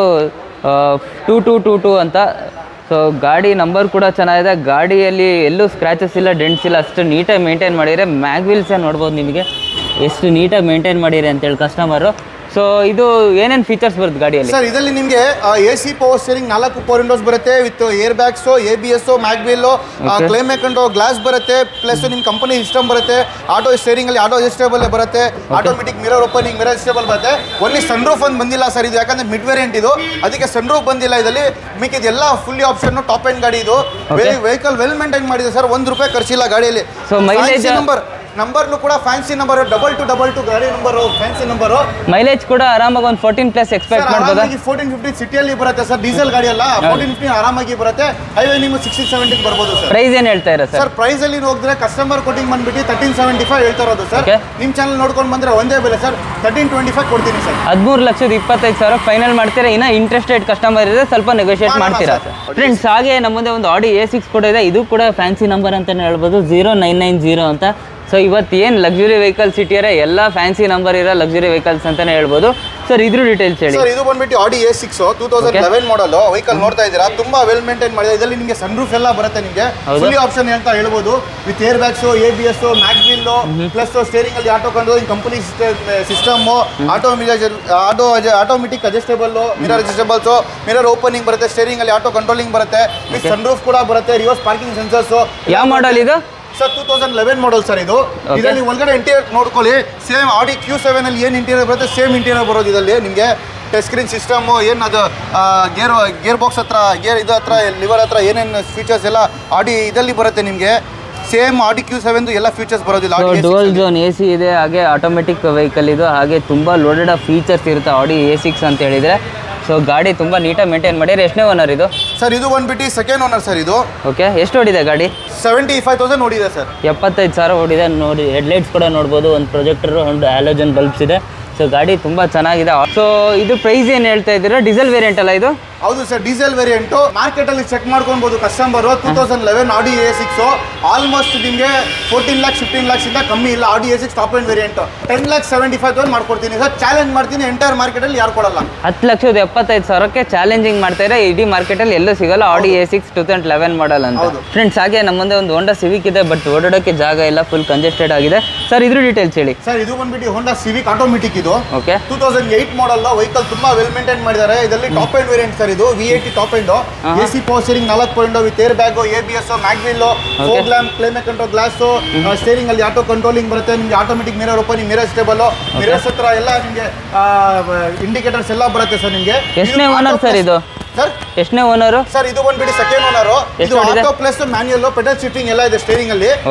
ಟೂ ಟೂ ಟೂ ಟೂ ಅಂತ ಸೊ ಗಾಡಿ ನಂಬರ್ ಕೂಡ ಚೆನ್ನಾಗಿದೆ ಗಾಡಿಯಲ್ಲಿ ಎಲ್ಲೂ ಸ್ಕ್ರ್ಯಾಚಸ್ ಇಲ್ಲ ಡೆಂಟ್ಸ್ ಇಲ್ಲ ಅಷ್ಟು ನೀಟಾಗಿ ಮೇಂಟೈನ್ ಮಾಡಿದರೆ ಮ್ಯಾಗ್ವಿಲ್ಸೇ ನೋಡ್ಬೋದು ನಿಮಗೆ ಎಷ್ಟು ನೀಟಾಗಿ ಮೇಂಟೈನ್ ಮಾಡಿರಿ ಅಂತೇಳಿ ಕಸ್ಟಮರು ಸೊ ಇದು ಏನೇನು ಫೀಚರ್ಸ್ ಬರುತ್ತೆ ಗಾಡಿಯಲ್ಲಿ ಸರ್ ಇದರಲ್ಲಿ ನಿಮಗೆ ಎ ಸಿ ಪವರ್ ಸ್ಟೇರಿಂಗ್ ನಾಲ್ಕು ಪವರ್ ವಿಂಡೋಸ್ ಬರುತ್ತೆ with air bags A B S mag wheel Okay. Climate ಹಾಕೊಂಡು ಗ್ಲಾಸ್ ಬರುತ್ತೆ ಪ್ಲಸ್ ನಿಮ್ಮ ಕಂಪನಿ ಸಿಸ್ಟಮ್ ಬರುತ್ತೆ ಆಟೋ ಸ್ಟೇರಿಂಗ್ ಅಲ್ಲಿ ಆಟೋ ಅಡ್ಜಸ್ಟೇಬಲ್ ಬರುತ್ತೆ automatic mirror opening mirror adjustable ಬರುತ್ತೆ ಒನ್ಲಿ ಸನ್ ರೂಫ್ ಒಂದು ಬಂದಿಲ್ಲ ಸರ್ ಇದು ಯಾಕಂದ್ರೆ ಮಿಡ್ ವೇರಿಯಂಟ್ ಇದು ಅದಕ್ಕೆ ಸನ್ ರೂಫ್ ಬಂದಿಲ್ಲ ಇದರಲ್ಲಿ ಮಿಕ್ಕಿದ ಎಲ್ಲ ಫುಲ್ಲಿ ಆಪ್ಷನ್ ಟಾಪ್ ಎಂಡ್ ಗಾಡಿ ಇದು Okay. ವೆಹಿಕಲ್ ವೆಲ್ ಮೇಂಟೈನ್ ಮಾಡಿದೆ ಸರ್ ಒಂದು ರೂಪಾಯಿ ಖರ್ಚಿಲ್ಲ ಗಾಡಿಯಲ್ಲಿ So, mileage- ನಂಬರ್ ನಂಬರ್ನು ಕೂಡ fancy number double two double two ಗಾಡಿ ನಂಬರ್ ಫ್ಯಾನ್ಸಿ ನಂಬರು ಮೈಲೇಜ್ ಕೂಡ ಆರಾಮಾಗಿ ಒಂದು ಫೋರ್ಟೀನ್ ಪ್ಲಸ್ ಎಕ್ಸ್ಪೆಕ್ಟ್ ಮಾಡ್ಬೋದಾ ಫೋರ್ಟೀನ್ ಫಿಫ್ಟೀನ್ ಸಿಟಿಯಲ್ಲಿ ಬರುತ್ತೆ ಸರ್ ಡೀಸೆಲ್ ಗಾಡಿ ಅಲ್ಲ ಫೋರ್ಟೀನ್ ಫಿಫ್ಟೀನ್ ಆರಾಮಾಗಿ ಬರುತ್ತೆ ಹೈವೇ ನೀವು ಸಿಕ್ಸ್ಟಿ ಸೆವೆಂಟಿ ಬರ್ಬೋದು ಸರ್ ಪ್ರೈಸ್ ಏನು ಹೇಳ್ತಾ ಇರೋ ಸರ್ ಸರ್ ಪ್ರೈಸ್ ಅಲ್ಲಿ ಹೋಗಿದ್ರೆ ಕಸ್ಟಮರ್ ಕೋಟಿಂಗ್ ಬಂದ್ಬಿಟ್ಟು ತರ್ಟೀನ್ ಸೆವೆಂಟಿ ಫೈವ್ ಹೇಳ್ತಾ ಇರೋದು ಸರ್ Okay. ನಿಮ್ ಚಾನಲ್ ನೋಡ್ಕೊಂಡು ಬಂದ್ರೆ ಒಂದೇ ಬೆಲೆ ಸರ್ ತರ್ಟೀನ್ ಟ್ವೆಂಟಿ ಫೈವ್ ಕೊಡ್ತೀನಿ ಸರ್ ಹದಿಮೂರು ಲಕ್ಷದ ಇಪ್ಪತ್ತೈದು ಸಾವಿರ ಫೈನಲ್ ಮಾಡ್ತೀರಾ ಇನ್ನ ಇಂಟ್ರೆಸ್ಟೆಡ್ ಕಸ್ಟಮರ್ ಇದೆ ಸ್ವಲ್ಪ ನೆಗೋಷಿಯೇಟ್ ಮಾಡೋಣ ಮಾಡ್ತೀರಾ ಸರ್. ಫ್ರೆಂಡ್ಸ್ ಹಾಗೆ ನಮ್ಮ ಮುಂದೆ ಒಂದು ಆಡಿ ಎ ಸಿಕ್ಸ್ ಕೂಡ ಇದೆ ಇದು ಕೂಡ ಫ್ಯಾನ್ಸಿ ನಂಬರ್ ಅಂತಾನೆ ಹೇಳ್ಬೋದು ಜೀರೋ ನೈನ್ ನೈನ್ ಜೀರೋ ಅಂತ ಸೊ ಇವತ್ತು ಏನು ಲಕ್ಸುರಿ ವೆಹಿಕಲ್ಸ್ ಇಟ್ಟಿದ್ದಾರೆ ಎಲ್ಲ ಫ್ಯಾನ್ಸಿ ನಂಬರ್ ಇರೋ ಲಕ್ಸುರಿ ವೆಹಿಕಲ್ಸ್ ಅಂತಾನೆ ಹೇಳ್ಬೋದು ಸರ್ ಇದ್ರ ಡೀಟೇಲ್ಸ್ ಹೇಳಿ ಸರ್ ಇದು ಬಂದ್ಬಿಟ್ಟು Audi A six two thousand eleven model vehicle ನೋಡ್ತಾ ಇದ್ದೀರಾ ತುಂಬಾ ವೆಲ್ ಮೇಂಟೈನ್ ಮಾಡಿದೆ ಇದರಲ್ಲಿ ನಿಮಗೆ ಸನ್ ರೂಫ್ ಎಲ್ಲ ಬರುತ್ತೆ ನಿಮಗೆ ಹೌದು. ಫುಲ್ಲಿ ಆಪ್ಷನ್ ಅಂತ ಹೇಳ್ಬೋದು with air bags A B S mag wheel plus steering ಅಲ್ಲಿ auto controlling company system auto auto automatic adjustable mirror adjustables mirror opening ಬರುತ್ತೆ ಸ್ಟೇರಿಂಗ್ ಅಲ್ಲಿ ಆಟೋ ಕಂಟ್ರೋಲಿಂಗ್ ಬರುತ್ತೆ ವಿತ್ ಸನ್ ರೂಫ್ ಕೂಡ ಬರುತ್ತೆ ರಿವರ್ಸ್ ಪಾರ್ಕಿಂಗ್ ಸೆನ್ಸರ್ಸ್ ಯಾವ model ಇದು sir two thousand eleven model sir ಇದು ಇದರಲ್ಲಿ ಒಳಗಡೆ ಇಂಟೀರಿಯರ್ ನೋಡ್ಕೊಳ್ಳಿ ಸೇಮ್ ಆಡಿ ಕ್ಯೂ ಸೆವೆನ್ ಅಲ್ಲಿ ಏನು ಇಂಟೀರಿಯರ್ ಬರುತ್ತೆ ಸೇಮ್ ಇಂಟೀರಿಯರ್ ಬರೋದು ಇದರಲ್ಲಿ ನಿಮಗೆ ಟಚ್ ಸ್ಕ್ರೀನ್ ಸಿಸ್ಟಮ್ ಏನು ಅದು ಗೇರ್ ಗೇರ್ ಬಾಕ್ಸ್ ಹತ್ರ ಗೇರ್ ಇದು ಹತ್ರ ಲಿವರ್ ಹತ್ರ ಏನೇನು ಫೀಚರ್ಸ್ ಎಲ್ಲ ಆಡಿ ಇದರಲ್ಲಿ ಬರುತ್ತೆ ನಿಮಗೆ ಸೇಮ್ ಆಡಿ ಕ್ಯೂ ಸೆವೆನ್ ಎಲ್ಲ ಫೀಚರ್ಸ್ ಬರೋದಿಲ್ಲ ಸೊ Audi A6 ಡುವಲ್ ಅಲ್ಲಿ. ಝೋನ್ ಎ ಸಿ ಇದೆ ಹಾಗೆ ಆಟೋಮೆಟಿಕ್ ವೆಹಿಕಲ್ ಇದು ಹಾಗೆ ತುಂಬ ಲೋಡೆಡ್ ಆಫ್ ಫೀಚರ್ಸ್ ಇರುತ್ತೆ ಆಡಿ ಎ ಸಿಕ್ಸ್ ಅಂತ ಹೇಳಿದರೆ ಸೊ ಗಾಡಿ ತುಂಬ ನೀಟಾಗಿ ಮೇಂಟೈನ್ ಮಾಡಿದ್ರೆ ಎಷ್ಟನೇ ಓನರ್ ಇದು ಸರ್ ಇದು ಬಂದ್ಬಿಟ್ಟು ಸೆಕೆಂಡ್ ಓನರ್ ಸರ್ ಇದು ಓಕೆ ಎಷ್ಟು ಓಡಿದೆ ಗಾಡಿ ಸೆವೆಂಟಿ ಫೈವ್ ತೌಸಂಡ್ ನೋಡಿದೆ ಸರ್ ಎಪ್ಪತ್ತೈದು ಸಾವಿರ ಓಡಿದೆ ನೋಡಿ ಹೆಡ್ಲೈಟ್ಸ್ ಕೂಡ ನೋಡ್ಬೋದು ಒಂದು ಪ್ರೊಜೆಕ್ಟರು ಒಂದು ಹ್ಯಾಲೋಜನ್ ಬಲ್ಬ್ಸ್ ಇದೆ ಸೊ ಗಾಡಿ ತುಂಬ ಚೆನ್ನಾಗಿದೆ ಸೊ ಇದು ಪ್ರೈಸ್ ಏನು ಹೇಳ್ತಾ ಇದ್ದೀರಾ ಡೀಸೆಲ್ ವೇರಿಯಂಟ್ ಅಲ್ಲ ಇದು ಹೌದು ಸರ್ ಡೀಸೆಲ್ ವೇರಿಯಂಟು ಮಾರ್ಕೆಟಲ್ಲಿ ಚೆಕ್ ಮಾಡ್ಕೊಬೋದು customer two thousand eleven Audi A six almost ನಿಮಗೆ ಫೋರ್ಟೀನ್ ಲ್ಯಾಕ್ಸ್ ಫಿಫ್ಟೀನ್ ಲ್ಯಾಕ್ಸ್ ಇಂದ ಕಮ್ಮಿ ಇಲ್ಲ Audi A six top end variant ten lakhs seventy five thousand ಮಾಡ್ಕೊಡ್ತೀನಿ ಸರ್ ಚಾಲೆಂಜ್ ಮಾಡ್ತೀನಿ ಎಂಟೈರ್ ಮಾರ್ಕೆಟಲ್ಲಿ ಯಾರು ಕೊಡಲ್ಲ ಹತ್ತು ಲಕ್ಷದ ಎಪ್ಪತ್ತೈದು ಸಾವಿರಕ್ಕೆ ಚಾಲೆಂಜಿಂಗ್ ಮಾಡ್ತಾ ಇದ್ದಾರೆ ಇಡೀ ಮಾರ್ಕೆಟಲ್ಲಿ ಎಲ್ಲೂ ಸಿಗಲ್ಲ Audi A six two thousand eleven model ಅಂತ ಹೌದು. ಫ್ರೆಂಡ್ಸ್ ಹಾಗೆ ನಮ್ಮ ಮುಂದೆ ಒಂದು ಹೊಂಡಾ ಸಿವಿಕ್ ಇದೆ ಬಟ್ ಓಡಾಡೋಕ್ಕೆ ಜಾಗ ಇಲ್ಲ ಫುಲ್ ಕಂಜೆಸ್ಟೆಡ್ ಆಗಿದೆ ಸರ್ ಇದ್ರ ಡೀಟೇಲ್ಸ್ ಹೇಳಿ ಸರ್ ಇದು ಬಂದ್ಬಿಟ್ಟು ಹೋಂಡಾ ಸಿವಿಕ್ ಆಟೋಮೆಟಿಕ್ ಇದು okay two thousand eight model vehicle ತುಂಬಾ ವೆಲ್ ಮೇಂಟೈನ್ ಮಾಡಿದ್ದಾರೆ ಇದರಲ್ಲಿ ಟಾಪ್ ಎಂಡ್ ವೇರಿಯಂಟ್ ಸರ್ ಇದು V AT top end A C power steering ನಾಲ್ಕು point with air bag A B S mag wheel four lamp climate control glass steering ಅಲ್ಲಿ auto controlling ಬರುತ್ತೆ ನಿಮಗೆ automatic mirror opening mirror stable mirrors ಹತ್ರ ಎಲ್ಲ ನಿಮಗೆ indicators ಎಲ್ಲ ಬರುತ್ತೆ sir ನಿಮಗೆ ಎಷ್ಟನೇ ಓನರ್ ಸರ್ ಇದು ಸರ್ ಎಷ್ಟನೇ ಓನರು ಸರ್ ಇದು ಬಂದ್ಬಿಟ್ಟು ಸೆಕೆಂಡ್ ಓನರ್ ಇದು ಎಷ್ಟು ಹೊಡಿದೆ? Auto plus manual paddle shifting ಎಲ್ಲ ಇದೆ ಸ್ಟೇರಿಂಗ್ ಅಲ್ಲಿ ಓಕೆ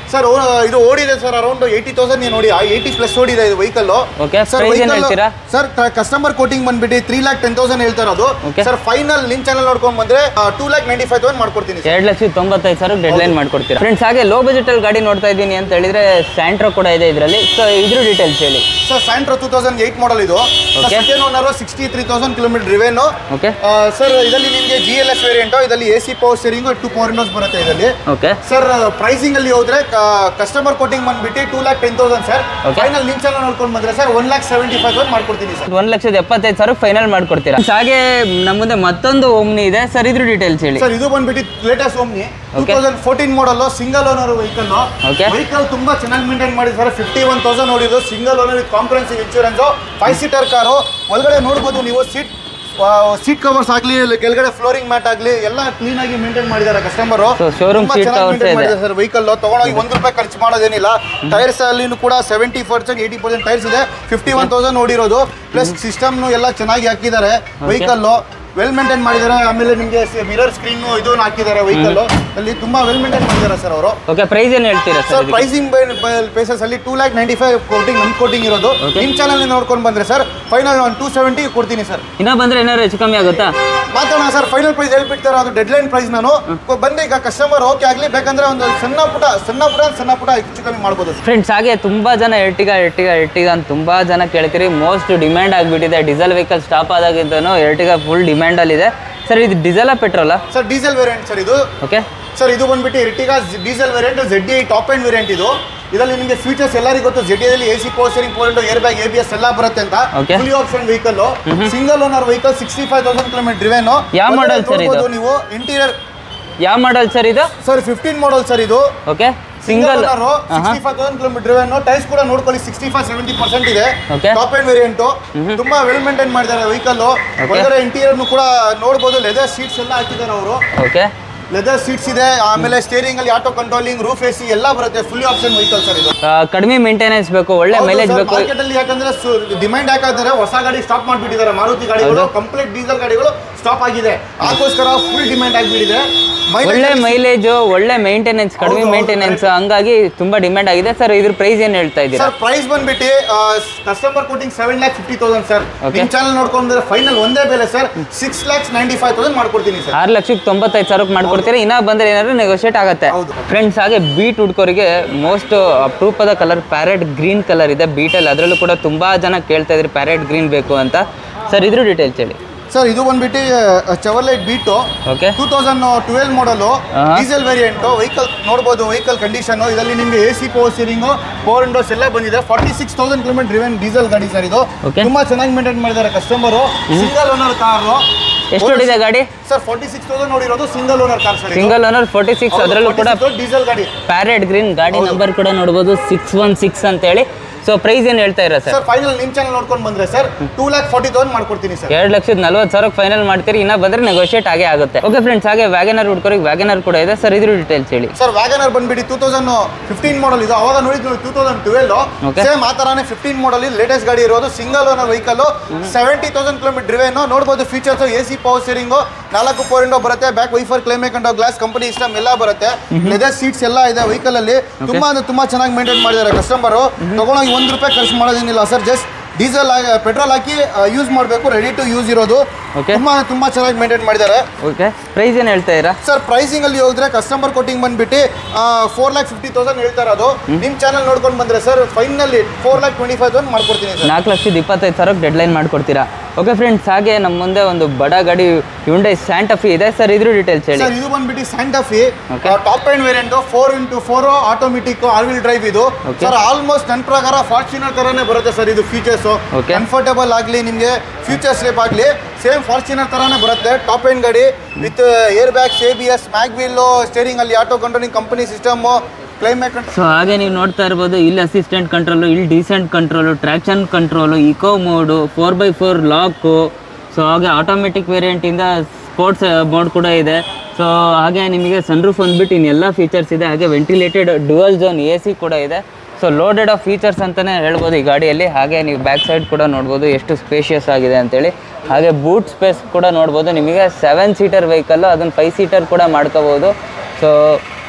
ಸರ್ ಇದು ಓಡಿದೆ ಸರ್ ಅರೌಂಡ್ ಏಯ್ಟಿ ತೌಸಂಡ್ ನೀವು ನೋಡಿ ಏಯ್ಟಿ ಪ್ಲಸ್ ಓಡಿದೆ ಇದು ವೆಹಿಕಲ್ Okay, ಸರ್ price ಏನ್ ಹೇಳ್ತೀರಾ? ಸರ್ ಕಸ್ಟಮರ್ ಕೋಟಿಂಗ್ ಬಂದ್ಬಿಟ್ಟು ತ್ರೀ ಲ್ಯಾಕ್ ಟೆನ್ ತೌಸಂಡ್ ಹೇಳ್ತಾ ಇರೋದು Okay. ಸರ್ ಫೈನಲ್ ನಿಮ್ ಚಾನಲ್ ನೋಡ್ಕೊಂಡ್ ಬಂದ್ರೆ two lakh ninety five thousand ಮಾಡ್ಕೊಡ್ತೀನಿ ಸರ್ ಎರಡು ಲಕ್ಷದ ತೊಂಬತ್ತೈದು ಸಾವಿರ ಡೆಡ್ ಲೈನ್ ಮಾಡ್ಕೊಡ್ತೀರಾ ಫ್ರೆಂಡ್ಸ್ ಹಾಗೆ ಲೋ ಬಜೆಟ್ ಅಲ್ಲಿ ಗಾಡಿ ನೋಡ್ತಾ ಇದ್ದೀನಿ ಅಂತ ಹೇಳಿದ್ರೆ ಸ್ಯಾಂಟ್ರೋ ಕೂಡ ಇದೆ ಇದರಲ್ಲಿ ಸೊ ಇದ್ರ ಡೀಟೇಲ್ಸ್ ಹೇಳಿ sir Santro two thousand eight model ಇದು Okay. Second owner sixty three thousand kilometre driven okay sir ಇದರಲ್ಲಿ ನಿಮಗೆ ಜಿ ಎಲ್ ಎಸ್ ವೇರಿಯಂಟು ಇದರಲ್ಲಿ A C power steering two power windows ಬರುತ್ತೆ ಇದರಲ್ಲಿ ಓಕೆ ಸರ್ ಪ್ರೈಸಿಂಗ್ ಅಲ್ಲಿ ಹೋದ್ರೆ customer quoting ಬಂದ್ಬಿಟ್ಟು two lakh ten thousand sir Okay. Final ನಿಮ್ channel ನೋಡ್ಕೊಂಡು ಬಂದ್ರೆ sir one lakh seventy five thousand ಮಾಡ್ಕೊಡ್ತೀನಿ ಸರ್ ಒಂದ್ ಲಕ್ಷದ ಎಪ್ಪತ್ತೈದು ಸಾವಿರ ಫೈನಲ್ ಮಾಡ್ಕೊಡ್ತೀರಾ ಹಾಗೆ ನಮ್ಮ ಮುಂದೆ ಮತ್ತೊಂದು ಓಮ್ನಿ ಇದೆ ಸರ್ ಇದ್ರ ಡೀಟೇಲ್ಸ್ ಹೇಳಿ ಸರ್ ಇದು ಬಂದ್ಬಿಟ್ಟು latest Omni two Okay. Thousand fourteen model single owner vehicle Okay. Vehicle ತುಂಬಾ ಚೆನ್ನಾಗಿ ಮೇಂಟೈನ್ ಮಾಡಿದ್ದಾರೆ ಫಿಫ್ಟಿ ಒನ್ ತೌಸಂಡ್ ನೋಡಿದ್ರು single owner with comprehensive insurance five seater car ಒಳಗಡೆ ನೋಡ್ಬೋದು ನೀವು ಸೀಟ್ ಸೀಟ್ ಕವರ್ಸ್ ಆಗ್ಲಿ ಇಲ್ಲ ಕೆಳಗಡೆ ಫ್ಲೋರಿಂಗ್ ಮ್ಯಾಟ್ ಆಗ್ಲಿ ಎಲ್ಲ ಕ್ಲೀನ್ ಆಗಿ ಮೇಂಟೈನ್ ಮಾಡಿದ್ದಾರೆ customer So, showroom seat covers ಇದೆ. ಸರ್ ವೆಹಿಕಲ್ ತಗೊಂಡೋಗಿ ಒಂದು ರೂಪಾಯಿ ಖರ್ಚು ಮಾಡೋದೇನಿಲ್ಲ ಟೈರ್ಸ್ ಅಲ್ಲಿ ಕೂಡ seventy percent eighty percent tyres ಇದೆ ಫಿಫ್ಟಿ ಒನ್ ತೌಸಂಡ್ ನೋಡಿರೋದು ಪ್ಲಸ್ ಸಿಸ್ಟಮ್ ಎಲ್ಲ ಚೆನ್ನಾಗಿ ಹಾಕಿದ್ದಾರೆ ವೆಹಿಕಲ್ ವೆಲ್ ಮೇಂಟೈನ್ ಮಾಡಿದ್ದಾರೆ ಆಮೇಲೆ ನಿಮಗೆ ಮಿರರ್ ಸ್ಕ್ರೀನ್ ಇದು ಹಾಕಿದ್ದಾರೆ ವೆಹಿಕಲ್ ಅಲ್ಲಿ ತುಂಬಾ ವೆಲ್ ಮೇಂಟೈನ್ ಮಾಡಿದ್ದಾರೆ ಸರ್ ಅವರು ಓಕೆ ಪ್ರೈಸ್ ಏನು ಹೇಳ್ತೀರಾ ಸರ್ ಸರ್ ಪ್ರೈಸಿಂಗ್ ಬೇಸಸ್ ಅಲ್ಲಿ two lakh ninety five quoting ನಮ್ ಕೋಟಿಂಗ್ ಇರೋದು Okay. ನಿಮ್ ಚಾನಲ್ ನೋಡ್ಕೊಂಡು ಬಂದ್ರೆ ಸರ್ ಫೈನಲ್ ಒಂದು ಟೂ ಸೆವೆಂಟಿ ಕೊಡ್ತೀನಿ ಸರ್ ಇನ್ನೂ ಬಂದ್ರೆ ಏನಾದ್ರು ಹೆಚ್ಚು ಕಮ್ಮಿ ಆಗುತ್ತಾ ಮಾತಾಡೋಣ ಸರ್ ಫೈನಲ್ ಪ್ರೈಸ್ ಹೇಳ್ಬಿಡ್ತಾರೆ ಅದು ಡೆಡ್ ಲೈನ್ ಪ್ರೈಸ್ ನಾನು ಬಂದ್ರೆ ಈಗ ಕಸ್ಟಮರ್ ಓಕೆ ಆಗಲಿ ಬೇಕಂದ್ರೆ ಒಂದು ಸಣ್ಣ ಪುಟ ಸಣ್ಣ ಪುಟ ಸಣ್ಣ ಪುಟ ಹೆಚ್ಚು ಕಮ್ಮಿ ಮಾಡ್ಬೋದು ಸರ್ ಫ್ರೆಂಡ್ಸ್ ಹಾಗೆ ತುಂಬಾ ಜನ ಎರ್ಟಿಗ ಎರ್ಟಿಗ ಎರ್ಟಿಗ ಅಂತ ತುಂಬಾ ಜನ ಕೇಳ್ತೀರಿ ಮೋಸ್ಟ್ ಡಿಮ್ಯಾಂಡ್ ಆಗಿಬಿಟ್ಟಿದೆ ಡೀಸೆಲ್ ವೆಹಿಕಲ್ ಸ್ಟಾಪ್ ಆದಾಗಿಂದನೂ ಎರ್ಟಿಗ ಫುಲ್ ಡಿಮ್ಯಾಂಡಲ್ಲಿದೆ ಸರ್ ಇದು ಡೀಸೆಲಾ ಪೆಟ್ರೋಲಾ ಸರ್ ಡೀಸೆಲ್ ವೇರಿಯಂಟ್ ಸರ್ ಇದು ಓಕೆ ಸರ್ ಇದು ಬಂದ್ಬಿಟ್ಟು Ertiga diesel variant Z I top end variant ಇದು ಇದರಲ್ಲಿ ನಿಮಗೆ ಫೀಚರ್ಸ್ ಎಲ್ಲರಿಗೂ ಗೊತ್ತು Z A C power steering four air bag A B S ಎಲ್ಲ ಬರುತ್ತೆ ಅಂತ Okay. Fully option vehicle single owner vehicle sixty five thousand kilometre driven ಯಾವ model sir ಇದು? ನೀವು ಇಂಟೀರಿಯರ್ ಯಾವ ಮಾಡಲ್ ಸರ್ ಇದು ಸರ್ ಫಿಫ್ಟೀನ್ ಮಾಡಲ್ ಸರ್ ಇದು okay single single sixty five thousand kilometre driven tyres ಕೂಡ ನೋಡ್ಕೊಳ್ಳಿ ಸಿಕ್ಸ್ಟಿ ಫೈವ್ ಸೆವೆಂಟಿ ಪರ್ಸೆಂಟ್ ಇದೆ Okay. Top end variant ತುಂಬಾ ವೆಲ್ ಮೇಂಟೈನ್ ಮಾಡಿದ್ದಾರೆ ವೆಹಿಕಲ್ ಒಳಗಡೆ ಇಂಟೀರಿಯರ್ ಕೂಡ ನೋಡ್ಬೋದು ಲೆದರ್ ಸೀಟ್ಸ್ ಎಲ್ಲ ಹಾಕಿದ್ದಾರೆ ಅವರು ಓಕೆ ಲೆದರ್ ಸೀಟ್ಸ್ ಇದೆ ಆಮೇಲೆ ಸ್ಟೇರಿಂಗ್ ಅಲ್ಲಿ ಆಟೋ ಕಂಟ್ರೋಲಿಂಗ್ ರೂಫ್ ಎಸಿ ಎಲ್ಲ ಬರುತ್ತೆ ಫುಲ್ ಆಪ್ಷನ್ ವೆಹಿಕಲ್ ಸರ್ ಇದು ಕಡಿಮೆ ಮೇಂಟೆನೆನ್ಸ್ ಬೇಕು ಒಳ್ಳೆ ಮೈಲೇಜ್ ಬೇಕು ಮಾರ್ಕೆಟ್ ಅಲ್ಲಿ ಯಾಕಂದ್ರೆ ಡಿಮ್ಯಾಂಡ್ ಯಾಕಂದ್ರೆ ಹೊಸ ಗಾಡಿ ಸ್ಟಾಪ್ ಮಾಡ್ಬಿಟ್ಟಿದ್ದಾರೆ ಮಾರುತಿ ಗಾಡಿಗಳು ಹೌದು. ಕಂಪ್ಲೀಟ್ ಡೀಸೆಲ್ ಗಾಡಿಗಳು ಸ್ಟಾಪ್ ಆಗಿದೆ ಅದಕ್ಕೋಸ್ಕರ ಫುಲ್ ಡಿಮ್ಯಾಂಡ್ ಆಗಿಬಿಟ್ಟಿದೆ ಒಳ್ಳೆ ಮೈಲೇಜ್ ಒಳ್ಳೆ ಮೇಂಟೆನೆನ್ಸ್ ಕಡಿಮೆ ಹೌದು, ಹೌದು, ಮೇಂಟೆನೆನ್ಸ್ ಹಂಗಾಗಿ ತುಂಬಾ ಡಿಮ್ಯಾಂಡ್ ಆಗಿದೆ ಸರ್ ಇದ್ರ ಪ್ರೈಸ್ ಏನು ಹೇಳ್ತಾ ಇದ್ದೀರಾ ಸರ್ ಪ್ರೈಸ್ ಬಂದ್ಬಿಟ್ಟು customer quoting seven lakh fifty thousand sir Okay. ನಿಮ್ ಚಾನಲ್ ನೋಡ್ಕೊಂಡ್ರೆ ಫೈನಲ್ ಒಂದೇ ಬೆಲೆ sir six lakhs ninety five thousand ಮಾಡ್ಕೊಡ್ತೀನಿ ಸರ್ ಆರು ಲಕ್ಷಕ್ಕೆ ತೊಂಬತ್ತೈದು ಸಾವಿರಕ್ಕೆ ಮಾಡ್ಕೊಡ್ತೀರಾ ಇನ್ನ ಬಂದ್ರೆ ಏನಾದ್ರು ನೆಗೋಷಿಯೇಟ್ ಆಗುತ್ತೆ ಹೌದು. ಫ್ರೆಂಡ್ಸ್ ಹಾಗೆ ಬೀಟ್ ಹುಡ್ಕೋರಿಗೆ ಮೋಸ್ಟ್ ಅಪರೂಪದ ಕಲರ್ ಪ್ಯಾರೆಟ್ ಗ್ರೀನ್ ಕಲರ್ ಇದೆ ಬೀಟಲ್ಲಿ ಅದರಲ್ಲೂ ಕೂಡ ತುಂಬಾ ಜನ ಕೇಳ್ತಾ ಇದ್ರಿ ಪ್ಯಾರೆಟ್ ಗ್ರೀನ್ ಬೇಕು ಅಂತ ಸರ್ ಇದ್ರ ಡೀಟೇಲ್ಸ್ ಹೇಳಿ ಸರ್ ಇದು ಬಂದ್ಬಿಟ್ಟು Chevrolet Beat okay two thousand twelve model ಆಹಾ. ಡೀಸೆಲ್ ವೇರಿಯಂಟು ವೆಹಿಕಲ್ ನೋಡ್ಬೋದು ವೆಹಿಕಲ್ ಕಂಡೀಷನ್ ಇದರಲ್ಲಿ ನಿಮಗೆ A C power steering four windows ಎಲ್ಲ ಬಂದಿದೆ forty six thousand kilometre driven diesel ಗಾಡಿ ಸರ್ ಇದು Okay. ತುಂಬಾ ಚೆನ್ನಾಗಿ ಮೇಂಟೈನ್ ಮಾಡಿದ್ದಾರೆ ಕಸ್ಟಮರು ಸಿಂಗಲ್ ಓನರ್ ಕಾರು ಎಷ್ಟು ಹೊಡಿದೆ ಗಾಡಿ ಸರ್ ಫಾರ್ಟಿ ಸಿಕ್ಸ್ ತೌಸಂಡ್ ನೋಡಿರೋದು single owner car sir single owner forty six ಅದರಲ್ಲೂ ಕೂಡ ಡೀಸೆಲ್ ಗಾಡಿ ಪ್ಯಾರೆಟ್ ಗ್ರೀನ್ ಗಾಡಿ ನಂಬರ್ ಕೂಡ ನೋಡ್ಬೋದು ಸಿಕ್ಸ್ ಒನ್ ಸಿಕ್ಸ್ ಅಂತೇಳಿ ಸೊ ಪ್ರೈಸ್ ಏನು ಹೇಳ್ತಾ ಇರ ಸರ್ ಸರ್ ಫೈನಲ್ ನಿಮ್ ಚಾನಲ್ ನೋಡ್ಕೊಂಡು ಬಂದ್ರೆ sir two lakh forty thousand ಮಾಡ್ಕೊಡ್ತೀನಿ ಸರ್ ಎರಡು ಲಕ್ಷದ ನಲ್ವತ್ತು ಸಾವಿರಕ್ಕೆ ಫೈನಲ್ ಮಾಡ್ತೀರಿ ಇನ್ನ ಬಂದ್ರೆ ನೆಗೋಷಿಯೇಟ್ ಆಗೇ ಆಗುತ್ತೆ ಓಕೆ ಫ್ರೆಂಡ್ಸ್ ಹಾಗೆ ವ್ಯಾಗನರ್ ಹುಡ್ಕೋರಿಗೆ ವ್ಯಾಗನರ್ ಕೂಡ ಇದೆ ಸರ್ ಇದ್ರ ಡೀಟೇಲ್ಸ್ ಹೇಳಿ ಸರ್ ವ್ಯಾಗನರ್ ಬಂದ್ಬಿಟ್ಟು ಟೂ ತೌಸಂಡ್ ಫಿಫ್ಟೀನ್ ಮಾಡಲ್ ಇದು ಅವಾಗ ನೋಡಿದ್ರು two thousand twelve Okay. Same ಆ ತರಾನೇ ಫಿಫ್ಟೀನ್ ಮಾಡಲ್ ಲೇಟೆಸ್ಟ್ ಗಾಡಿ ಇರೋದು single owner vehicle seventy thousand kilometre driven ನೋಡ್ಬೋದು features A C power steering ನಾಲ್ಕು ಫೋರ್ ಇಂಡೋ ಬರುತ್ತೆ back wiper climate and glass company system ಎಲ್ಲ ಬರುತ್ತೆ ಲೆದರ್ ಸೀಟ್ಸ್ ಎಲ್ಲ ಇದೆ ವೆಹಿಕಲ್ ಅಲ್ಲಿ ತುಂಬಾ ಅಂದ್ರೆ ತುಂಬಾ ಚೆನ್ನಾಗಿ ಮೇಂಟೈನ್ ಮಾಡಿದ್ದಾರೆ ಕಸ್ಟಮರು ತಗೊಂಡೋಗಿ ಒಂದು ರೂಪಾಯಿ ಖರ್ಚು ಮಾಡೋದೇನಿಲ್ಲ ಸರ್ ಜಸ್ಟ್ ಡೀಸೆಲ್ ಪೆಟ್ರೋಲ್ ಹಾಕಿ ಯೂಸ್ ಮಾಡಬೇಕು ರೆಡಿ ಟು ಯೂಸ್ ಇರೋದು Okay. ತುಂಬಾ ತುಂಬಾ ಚೆನ್ನಾಗಿ ಮೇಂಟೈನ್ ಮಾಡಿದ್ದಾರೆ ಓಕೆ ಪ್ರೈಸ್ ಏನು ಹೇಳ್ತಾ ಇರಾ ಸರ್ ಪ್ರೈಸಿಂಗ್ ಅಲ್ಲಿ ಹೋದ್ರೆ ಕಸ್ಟಮರ್ ಕೊಟ್ಟಿಂಗ್ ಬಂದ್ಬಿಟ್ಟು ಫೋರ್ ಲ್ಯಾಕ್ ಫಿಫ್ಟಿ ತೌಸಂಡ್ ಹೇಳ್ತಾ ಇರೋದು ನಿಮ್ ಚಾನಲ್ ನೋಡ್ಕೊಂಡು ಬಂದ್ರೆ sir finally four lakh twenty five thousand ಮಾಡ್ಕೊಡ್ತೀನಿ ಸರ್ ನಾಲ್ಕು ಲಕ್ಷದ ಇಪ್ಪತ್ತೈದು ಸಾವಿರಕ್ಕೆ ಡೆಡ್ಲೈನ್ ಮಾಡ್ಕೊಡ್ತೀರಾ ಓಕೆ ಫ್ರೆಂಡ್ಸ್ ಹಾಗೆ ನಮ್ಮ ಮುಂದೆ ಒಂದು ಬಡ ಗಾಡಿ ಯುಂಡೈ ಸ್ಯಾಂಟಫಿ ಇದೆ ಸರ್ ಇದ್ರ ಡೀಟೇಲ್ಸ್ ಹೇಳಿ ಸರ್ ಇದು ಬಂದ್ಬಿಟ್ಟು Santa Fe Okay. Top end variant four into four automatic all wheel drive ಇದು Okay. ಸರ್ ಆಲ್ಮೋಸ್ಟ್ ನನ್ನ ಪ್ರಕಾರ ಫಾರ್ಚುನರ್ ತರಾನೇ ಬರುತ್ತೆ ಸರ್ ಇದು ಫೀಚರ್ಸ್ Okay. ಕಂಫರ್ಟಬಲ್ ಆಗಲಿ ನಿಮಗೆ ಫ್ಯೂಚರ್ ಸ್ಲೇಪ್ ಆಗಲಿ ಸೇಮ್ ಫಾರ್ಚುನರ್ ತರಾನೇ ಬರುತ್ತೆ ಟಾಪ್ ಎಂಡ್ ಗಾಡಿ with air bags A B S mag wheel steering ಅಲ್ಲಿ auto controlling company system climate so ಹಾಗೆ ನೀವು ನೋಡ್ತಾ ಇರ್ಬೋದು ಇಲ್ಲಿ ಅಸಿಸ್ಟೆಂಟ್ ಕಂಟ್ರೋಲು ಇಲ್ಲಿ descent control traction control eco mode four by four lock so ಹಾಗೆ ಆಟೋಮೆಟಿಕ್ ವೇರಿಯಂಟಿಂದ ಸ್ಪೋರ್ಟ್ಸ್ ಮೋಡ್ ಕೂಡ ಇದೆ ಸೊ ಹಾಗೆ ನಿಮಗೆ ಸನ್ರೂಫ್ ಅಂದ್ಬಿಟ್ಟು ಇನ್ನೆಲ್ಲ ಫೀಚರ್ಸ್ ಇದೆ ಹಾಗೆ ventilated dual zone A C ಕೂಡ ಇದೆ ಸೊ ಲೋಡೆಡ್ ಆಫ್ ಫೀಚರ್ಸ್ ಅಂತಲೇ ಹೇಳ್ಬೋದು ಈ ಗಾಡಿಯಲ್ಲಿ ಹಾಗೆ ನೀವು ಬ್ಯಾಕ್ ಸೈಡ್ ಕೂಡ ನೋಡ್ಬೋದು ಎಷ್ಟು ಸ್ಪೇಷಿಯಸ್ ಆಗಿದೆ ಅಂತೇಳಿ ಹಾಗೆ ಬೂಟ್ ಸ್ಪೇಸ್ ಕೂಡ ನೋಡ್ಬೋದು ನಿಮಗೆ ಸೆವೆನ್ ಸೀಟರ್ ವೆಹಿಕಲ್ಲು ಅದನ್ನು ಫೈವ್ ಸೀಟರ್ ಕೂಡ ಮಾಡ್ಕೋಬೋದು ಸೊ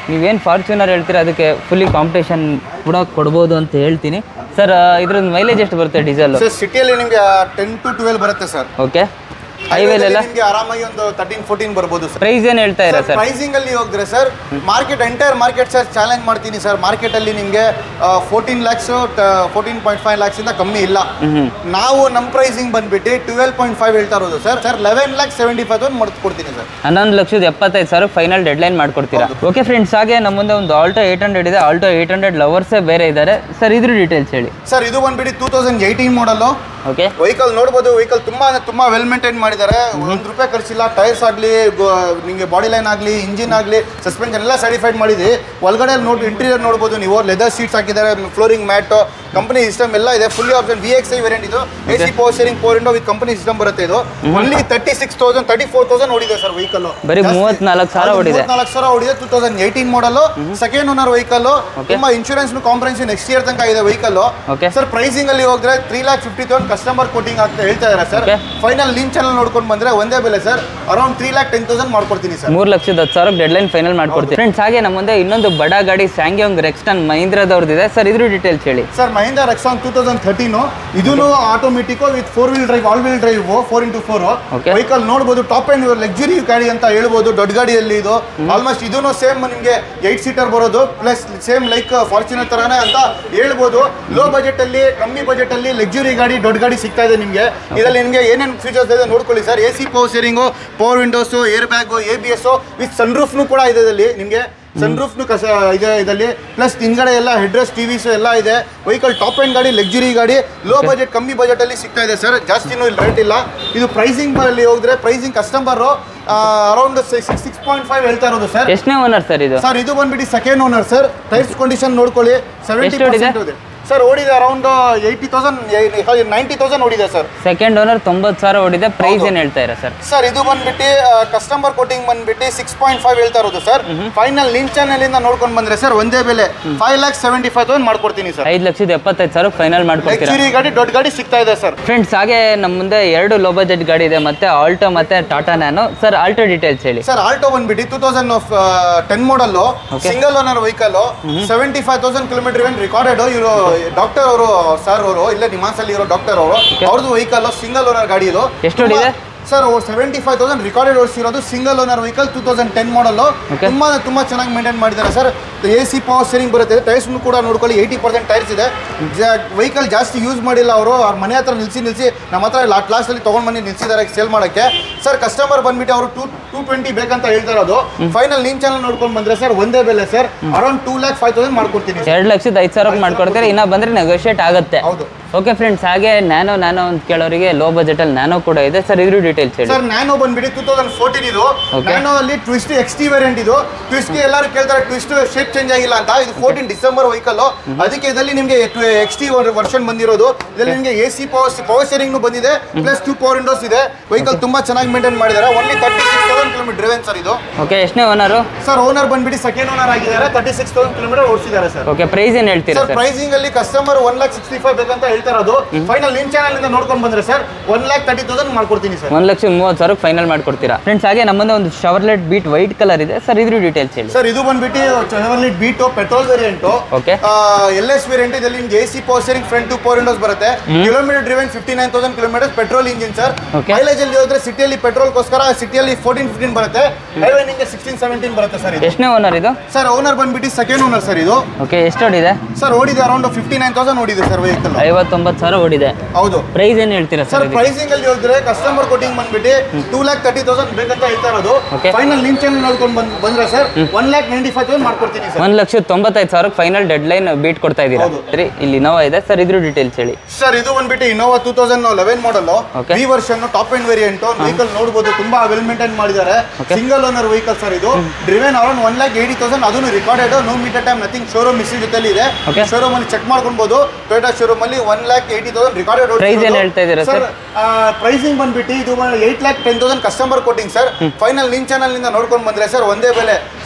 ನೀವೇನು ಫಾರ್ಚುನರ್ ಹೇಳ್ತೀರಾ ಅದಕ್ಕೆ ಫುಲ್ಲಿ ಕಾಂಪಿಟೇಷನ್ ಕೂಡ ಕೊಡ್ಬೋದು ಅಂತ ಹೇಳ್ತೀನಿ ಸರ್ ಇದ್ರದ್ದು ಮೈಲೇಜ್ ಎಷ್ಟು ಬರುತ್ತೆ ಡೀಸೆಲ್ ಸರ್ ಸಿಟಿಯಲ್ಲಿ ನಿಮಗೆ ಟೆನ್ ಟು ಟ್ವೆಲ್ ಬರುತ್ತೆ ಸರ್ ಓಕೆ ಹೈವೇಲೆಲ್ಲ ನಿಮಗೆ ಆರಾಮಾಗಿ ಒಂದು ತರ್ಟೀನ್ ಫೋರ್ಟೀನ್ ಬರ್ಬೋದು ಸರ್ ಪ್ರೈಸ್ ಏನು ಹೇಳ್ತಾ ಇರಾ ಸರ್ ಪ್ರೈಸಿಂಗ್ ಅಲ್ಲಿ ಹೋಗಿದ್ರೆ sir market entire market sir challenge ಮಾಡ್ತೀನಿ ಸರ್ ಮಾರ್ಕೆಟ್ ಅಲ್ಲಿ ನಿಮಗೆ fourteen lakhs fourteen point five lakhs ಇಂದ ಕಮ್ಮಿ ಇಲ್ಲ ನಾವು ನಮ್ಮ ಪ್ರೈಸಿಂಗ್ ಬಂದ್ಬಿಟ್ಟು ಟ್ವೆಲ್ ಪಾಯಿಂಟ್ ಫೈವ್ ಹೇಳ್ತಾ ಇರೋದು sir sir eleven lakh seventy five thousand ಮಾಡ್ತು ಕೊಡ್ತೀನಿ ಸರ್ ಹನ್ನೊಂದು ಲಕ್ಷದ ಎಪ್ಪತ್ತೈದು ಸಾವಿರ ಫೈನಲ್ ಡೆಡ್ಲೈನ್ ಮಾಡ್ಕೊಡ್ತೀರಾ ಓಕೆ ಫ್ರೆಂಡ್ಸ್ ಹಾಗೆ ನಮ್ಮ ಮುಂದೆ ಒಂದು ಆಲ್ಟೋ ಏಯ್ಟ್ ಹಂಡ್ರೆಡ್ ಇದೆ ಆಲ್ಟೋ ಏಯ್ಟ್ ಹಂಡ್ರೆಡ್ ಲವರ್ಸೇ ಬೇರೆ ಇದ್ದಾರೆ ಸರ್ ಇದ್ರ ಡೀಟೇಲ್ಸ್ ಹೇಳಿ ಸರ್ ಇದು ಬಂದ್ಬಿಟ್ಟು two thousand eighteen model okay vehicle ನೋಡ್ಬೋದು ವೆಹಿಕಲ್ ತುಂಬಾ ಅಂದ್ರೆ ತುಂಬಾ ವೆಲ್ ಮೇಂಟೈನ್ ಮಾಡಿದ್ದಾರೆ ಒಂದು ರೂಪಾಯಿ ಖರ್ಚಿಲ್ಲ ಟೈರ್ಸ್ ಆಗಲಿ ನಿಮಗೆ ಬಾಡಿ ಲೈನ್ ಆಗಲಿ ಇಂಜಿನ್ ಆಗಲಿ ಸಸ್ಪೆನ್ಷನ್ ಎಲ್ಲ ಸರ್ಟಿಫೈಡ್ ಮಾಡಿದ್ವಿ ಒಳಗಡೆ ನೋಡಿ ಇಂಟೀರಿಯರ್ ನೋಡ್ಬೋದು ನೀವು ಲೆದರ್ ಸೀಟ್ಸ್ ಹಾಕಿದ್ದಾರೆ ಫ್ಲೋರಿಂಗ್ ಮ್ಯಾಟ್ ಕಂಪನಿ ಸಿಸ್ಟಮ್ ಎಲ್ಲ ಇದೆ fully option V X I variant ಇದು A C power steering four window with company system ಬರುತ್ತೆ ಇದು only thirty six thousand thirty four thousand ಓಡಿದೆ ಸರ್ ವೆಹಿಕಲ್ ಬರೀ ಮೂವತ್ನಾಲ್ಕು ಸಾವಿರ ಓಡಿದೆ ನಾಲ್ಕು ಸಾವಿರ ಓಡಿದೆ two thousand eighteen model second owner vehicle ತುಂಬಾ ಇನ್ಶೂರೆನ್ಸ್ ಕಾಂಪ್ರೆನ್ಸಿವ್ ನೆಕ್ಸ್ಟ್ ಇಯರ್ ತನಕ ಇದೆ ವೆಹಿಕಲ್ Okay. ಸರ್ ಪ್ರೈಸಿಂಗ್ ಅಲ್ಲಿ ಹೋದ್ರೆ three lakh fifty thousand customer quoting ಅಂತ ಹೇಳ್ತಾ ಇದ್ದಾರೆ sir Okay. Final link channel ನೋಡ್ಕೊಂಡು ಬಂದ್ರೆ ಒಂದೇ ಬೆಲೆ sir around three lakh ten thousand ಮಾಡ್ಕೊಡ್ತೀನಿ ಸರ್ ಮೂರು ಲಕ್ಷದ ಹತ್ತು ಸಾವಿರ ಡೆಡ್ಲೈನ್ ಫೈನಲ್ ಮಾಡ್ಕೊಡ್ತೀವಿ ಫ್ರೆಂಡ್ಸ್ ಹಾಗೆ ನಮ್ಮ ಮುಂದೆ ಇನ್ನೊಂದು ಬಡ ಗಾಡಿ ಸ್ಯಾಂಗ್ಯೋಂಗ್ ರೆಕ್ಸ್ಟನ್ ಮಹೀಂದ್ರದವ್ರದ್ದು ಸರ್ ಇದ್ರ ಡೀಟೇಲ್ಸ್ ಹೇಳಿ sir Mahindra Rexton two thousand thirteen ಇದೂ automatic with four wheel drive all wheel drive four into four Okay. Vehicle ನೋಡ್ಬೋದು ಟಾಪ್ ಅಂಡ್ ಲಕ್ಸುರಿ ಗಾಡಿ ಅಂತ ಹೇಳ್ಬೋದು ದೊಡ್ಡ ಗಾಡಿಯಲ್ಲಿ ಇದು ಆಲ್ಮೋಸ್ಟ್ ಇದೂ ಸೇಮ್ ನಿಮಗೆ ಏಟ್ ಸೀಟರ್ ಬರೋದು ಪ್ಲಸ್ ಸೇಮ್ ಲೈಕ್ ಫಾರ್ಚುನರ್ ತರಾನೇ ಅಂತ ಹೇಳ್ಬೋದು ಲೋ ಬಜೆಟ್ ಅಲ್ಲಿ ಕಮ್ಮಿ ಬಜೆಟ್ ಅಲ್ಲಿ ಲಕ್ಸುರಿ ಗಾಡಿ ದೊಡ್ಡ ಗಾಡಿ ಸಿಗ್ತಾ ಇದೆ ನಿಮಗೆ ಇದರಲ್ಲಿ ನಿಮಗೆ ಏನೇನು ಫೀಚರ್ಸ್ ಇದೆ ನೋಡ್ಕೊಳ್ಳಿ sir A C power steering power windows air bag A B S with ಸನ್ ರೂಫ್ನು ಕೂಡ ಇದೆ ಇದರಲ್ಲಿ ನಿಮಗೆ ಸನ್ ರೂಫ್ನು ಕಸ ಇದೆ ಇದರಲ್ಲಿ ಪ್ಲಸ್ ಹಿಂದ್ಗಡೆ ಎಲ್ಲ ಹೆಡ್ರೆಸ್ ಟಿವಿಸ್ ಎಲ್ಲ ಇದೆ ವೆಹಿಕಲ್ ಟಾಪ್ ಎಂಡ್ ಗಾಡಿ ಲಕ್ಸುರಿ ಗಾಡಿ ಲೋ ಬಜೆಟ್ ಕಮ್ಮಿ ಬಜೆಟ್ ಅಲ್ಲಿ ಸಿಗ್ತಾ ಇದೆ ಸರ್ ಜಾಸ್ತಿನೂ ಇಲ್ಲಿ ರೇಟ್ ಇಲ್ಲ ಇದು ಪ್ರೈಸಿಂಗ್ ಅಲ್ಲಿ ಹೋದ್ರೆ pricing customer around six six point five ಹೇಳ್ತಾ ಇರೋದು ಸರ್ ಎಷ್ಟನೇ ಓನರ್ ಸರ್ ಇದು ಸರ್ ಇದು ಬಂದ್ಬಿಟ್ಟು second owner sir tyres condition ನೋಡ್ಕೊಳ್ಳಿ ಸೆವೆಂಟಿ ಎಷ್ಟು ಓಡಿದೆ? ಪರ್ಸೆಂಟ್ ಇದೆ ಸರ್ ಓಡಿದೆ around eighty thousand ninety thousand ಓಡಿದೆ ಸರ್ ಸೆಕೆಂಡ್ ಓನರ್ ತೊಂಬತ್ತು ಸಾವಿರ ಓಡಿದೆ ಪ್ರೈಸ್ ಏನು ಹೇಳ್ತಾ ಇರಾ ಸರ್ ಸರ್ ಇದು ಬಂದ್ಬಿಟ್ಟು ಕಸ್ಟಮರ್ ಕೋಟಿಂಗ್ ಬಂದ್ಬಿಟ್ಟು ಸಿಕ್ಸ್ ಪಾಯಿಂಟ್ ಫೈವ್ ಹೇಳ್ತಾ ಇರೋದು ಸರ್ ಫೈನಲ್ ಲಿಂಕ್ ಚಾನಲ್ ಇಂದ ನೋಡ್ಕೊಂಡು ಬಂದ್ರೆ ಸರ್ ಒಂದೇ ಬೆಲೆ five lakh seventy five thousand ಮಾಡ್ಕೊಡ್ತೀನಿ ಸರ್ ಐದು ಲಕ್ಷದ ಎಪ್ಪತ್ತೈದು ಸಾವಿರ ಫೈನಲ್ ಮಾಡ್ಕೊಡ್ತೀರಾ ಲಕ್ಸುರಿ ಗಾಡಿ ದೊಡ್ಡ ಗಾಡಿ ಸಿಗ್ತಾ ಇದೆ ಸರ್ ಫ್ರೆಂಡ್ಸ್ ಹಾಗೆ ನಮ್ಮ ಮುಂದೆ ಎರಡು ಲೋ ಬಜೆಟ್ ಗಾಡಿ ಇದೆ ಮತ್ತೆ ಆಲ್ಟೋ ಮತ್ತೆ Tata Nano sir Alto details ಹೇಳಿ ಸರ್ ಆಲ್ಟೋ ಬಂದ್ಬಿಟ್ಟು two thousand ten model single owner vehicle seventy five thousand kilometre event recorded ಇವರು ಡಾಕ್ಟರ್ ಅವರು ಸರ್ ಅವರು ಇಲ್ಲೇ ನಿಮಾನ್ಸಲ್ಲಿ ಇರೋ ಡಾಕ್ಟರ್ ಅವರು ಅವ್ರದ್ದು ವೆಹಿಕಲ್ ಸಿಂಗಲ್ ಓನರ್ ಗಾಡಿ ಇದು ಎಷ್ಟು ಓಡಿದೆ? Sir seventy five thousand recorded ಓಡಿಸಿರೋದು single owner vehicle two thousand ten model Okay. ತುಂಬಾ ತುಂಬಾ ಚೆನ್ನಾಗಿ ಮೇಂಟೈನ್ ಮಾಡಿದ್ದಾರೆ sir A C power steering ಬರುತ್ತೆ ಟೈರ್ಸ್ ಕೂಡ ನೋಡ್ಕೊಳ್ಳಿ ಏಯ್ಟಿ ಪರ್ಸೆಂಟ್ ಟೈರ್ಸ್ ಇದೆ ವೆಹಿಕಲ್ ಜಾಸ್ತಿ ಯೂಸ್ ಮಾಡಿಲ್ಲ ಅವರು ಅವ್ರ ಮನೆ ಹತ್ರ ನಿಲ್ಸಿ ನಿಲ್ಸಿ ನಮ್ಮ ಹತ್ರ ಲಾಟ್ ಲಾಸ್ಟಲ್ಲಿ ತೊಗೊಂಡು ಬಂದು ನಿಲ್ಸಿದ್ದಾರೆ ಸೇಲ್ ಮಾಡೋಕ್ಕೆ ಸರ್ ಕಸ್ಟಮರ್ ಬಂದ್ಬಿಟ್ಟು ಅವರು ಟೂ ಟೂ ಟ್ವೆಂಟಿ ಬೇಕಂತ ಹೇಳ್ತಾ ಇರೋದು ಫೈನಲ್ ನಿಮ್ ಚಾನಲ್ ನೋಡ್ಕೊಂಡು ಬಂದ್ರೆ ಸರ್ ಒಂದೇ ಬೆಲೆ sir around two lakh five thousand ಮಾಡ್ಕೊಡ್ತೀನಿ ಸರ್ ಎರಡು ಲಕ್ಷದ ಐದು ಸಾವಿರಕ್ಕೆ ಮಾಡ್ಕೊಡ್ತೀರಾ ಇನ್ನ ಬಂದರೆ ನೆಗೋಷಿಯೇಟ್ ಆಗುತ್ತೆ ಹೌದು ಓಕೆ ಫ್ರೆಂಡ್ಸ್ ಹಾಗೆ ನ್ಯಾನೋ ನ್ಯಾನೋ ಅಂತ ಕೇಳೋರಿಗೆ ಲೋ ಬಜೆಟಲ್ಲಿ ನ್ಯಾನೋ ಕೂಡ ಇದೆ ಸರ್ ಇದ್ರ ಡೀಟೇಲ್ಸ್ ಹೇಳಿ ಸರ್ ನ್ಯಾನೋ ಬಂದ್ಬಿಟ್ಟು ಟೂ ತೌಸಂಡ್ ಫೋರ್ಟೀನ್ ಇದು Okay. ನ್ಯಾನೋ ಅಲ್ಲಿ ಟ್ವಿಸ್ಟ್ ಎಕ್ಸ್ ಟಿ ವೇರಿಯಂಟ್ ಇದು ಟ್ವಿಸ್ಟ್ ಎಲ್ಲರೂ ಕೇಳ್ತಾರೆ ಟ್ವಿಸ್ಟ್ ಶೇಪ್ ಚೇಂಜ್ ಆಗಿಲ್ಲ ಅಂತ ಇದು ಫೋರ್ಟೀನ್ ಡಿಸೆಂಬರ್ ವೆಹಿಕಲ್ ಅದಕ್ಕೆ ಇದರಲ್ಲಿ ನಿಮಗೆ ಎಕ್ಸ್ ಟಿ ವರ್ಷನ್ ಬಂದಿರೋದು ಇದರಲ್ಲಿ ನಿಮಗೆ A C power power steering ಬಂದಿದೆ ಪ್ಲಸ್ ಟೂ ಪವರ್ ವಿಂಡೋಸ್ ಇದೆ ವೆಹಿಕಲ್ ತುಂಬಾ ಚೆನ್ನಾಗಿ ಮೇಂಟೈನ್ ಮಾಡಿದ್ದಾರೆ only thirty six thousand kilometre driven sir ಇದು ಓಕೆ ಎಷ್ಟನೇ ಓನರು ಸರ್ ಓನರ್ ಬಂದ್ಬಿಟ್ಟು ಸೆಕೆಂಡ್ ಓನರ್ ಆಗಿದ್ದಾರೆ ತರ್ಟಿ ಸಿಕ್ಸ್ ತೌಸಂಡ್ ಕಿಲೋಮೀಟರ್ ಓಡಿಸಿದ್ದಾರೆ ಸರ್ ಓಕೆ ಪ್ರೈಸ್ ಏನು ಹೇಳ್ತೀರಾ ಸರ್ ಸರ್ ಪ್ರೈಸಿಂಗ್ ಅಲ್ಲಿ customer one lakh sixty five ಬೇಕಂತ ಹೇಳ್ತಾ ಇರೋದು ಫೈನಲ್ ನಿಮ್ ಚಾನಲ್ ಇಂದ ನೋಡ್ಕೊಂಡು ಬಂದ್ರೆ sir one lakh thirty thousand ಮಾಡ್ಕೊಡ್ತೀನಿ ಸರ್ ಒಂದು ಲಕ್ಷ ಮೂವತ್ತು ಸಾವಿರಕ್ಕೆ ಫೈನಲ್ ಮಾಡ್ಕೊಡ್ತೀರಾ ಫ್ರೆಂಡ್ಸ್ ಹಾಗೆ ನಮ್ಮದೇ ಒಂದು ಶವರ್ಲೆಟ್ ಬೀಟ್ ವೈಟ್ ಕಲರ್ ಇದೆ ಸರ್ ಇದ್ರ ಡೀಟೇಲ್ಸ್ ಹೇಳಿ ಸರ್ ಇದು ಬಂದ್ಬಿಟ್ಟು Chevrolet Beat petrol variant Okay. L S variant ಇದರಲ್ಲಿ ನಿಮ್ಗೆ A C power steering front two power windows ಬರುತ್ತೆ kilometre driven fifty nine thousand kilometre petrol engine sir Okay. Mileage ಅಲ್ಲಿ ಹೋದ್ರೆ ಸಿಟಿಯಲ್ಲಿ ಪೆಟ್ರೋಲ್ಗೋಸ್ಕರ ಸಿಟಿಯಲ್ಲಿ ಫೋರ್ಟೀನ್ ಫಿಫ್ಟೀನ್ ಬರುತ್ತೆ ಹೈವೇ ನಿಮಗೆ ಸಿಕ್ಸ್ಟೀನ್ ಸೆವೆಂಟೀನ್ ಬರುತ್ತೆ ಸರ್ ಇದು ಎಷ್ಟನೇ ಓನರ್ ಇದು ಸರ್ ಓನರ್ ಬಂದ್ಬಿಟ್ಟು ಸೆಕೆಂಡ್ ಓನರ್ ಸರ್ ಇದು ಓಕೆ ಎಷ್ಟು ಓಡಿದೆ ಸರ್ ಓಡಿದೆ ಅರೌಂಡ್ ಫಿಫ್ಟಿ ನೈನ್ ತೌಸಂಡ್ ಓಡಿದೆ ಸರ್ ವೆಹಿಕಲ್ ಐವತ್ತೊಂಬತ್ತು ಸಾವಿರ ಓಡಿದೆ ಹೌದು ಪ್ರೈಸ್ ಏನು ಹೇಳ್ತೀರಾ ಸರ್ ಸರ್ ಇದಕ್ಕೆ ಪ್ರೈಸಿಂಗ್ ಅಲ್ಲಿ ಹೋದ್ರೆ ಕಸ್ಟಮರ್ ಕೊಟ್ಟಿಂಗ್ ಬಂದ್ಬಿಟ್ಟು ಟೂ ಲ್ಯಾಕ್ ತರ್ಟಿ ತೌಸಂಡ್ ಬೇಕಂತ ಹೇಳ್ತಾ ಇರೋದು Okay. ಫೈನಲ್ ನಿಮ್ ಚಾನಲ್ ನೋಡ್ಕೊಂಡು ಬಂದ್ ಬಂದ್ರೆ sir one lakh ninety five thousand ಮಾಡ್ಕೊಡ್ತೀನಿ ಸರ್ ಒಂದು ಲಕ್ಷದ ತೊಂಬತ್ತೈದು ಸಾವಿರಕ್ಕೆ ಫೈನಲ್ ಡೆಡ್ ಲೈನ್ ಬೀಟ್ ಕೊಡ್ತಾ ಇದ್ದೀರಾ ಹೌದು. ಸರಿ ಇಲ್ಲಿ ಇನೋವಾ ಇದೆ ಸರ್ ಇದ್ರ ಡೀಟೇಲ್ಸ್ ಹೇಳಿ ಸರ್ ಇದು ಬಂದ್ಬಿಟ್ಟು Innova two thousand eleven model Okay. ಈ version top end variant vehicle ನೋಡಬಹುದು ತುಂಬಾ ವೆಲ್ ಮೇಂಟೈನ್ ಮಾಡಿದ್ದಾರೆ Okay. Single owner vehicle sir ಇದು driven around one lakh eighty thousand ಅದನ್ನು recorded no meter time nothing showroom ಮಿಸ್ಸಿ ಜೊತೆಲಿ ಇದೆ Okay. ಶೋರೂಮ್ ಅಲ್ಲಿ ಚೆಕ್ ಮಾಡ್ಕೊಬಹುದು ಟೊಯೋಟಾ ಶೋರೂಮ್ ಅಲ್ಲಿ one lakh eighty thousand recorded Price ಏನ್ ಹೇಳ್ತಾ ಇದ್ದೀರಾ ಸರ್ ಪ್ರೈಸಿಂಗ್ ಬಂದ್ಬಿಟ್ಟು ಇದು eight lakh ten thousand customer quoting sir final ನಿಮ್ ಚಾನಲ್ ನಿಂದ ನೋಡ್ಕೊಂಡು ಬಂದ್ರೆ ಸರ್ ಒಂದೇ ಬೆಲೆ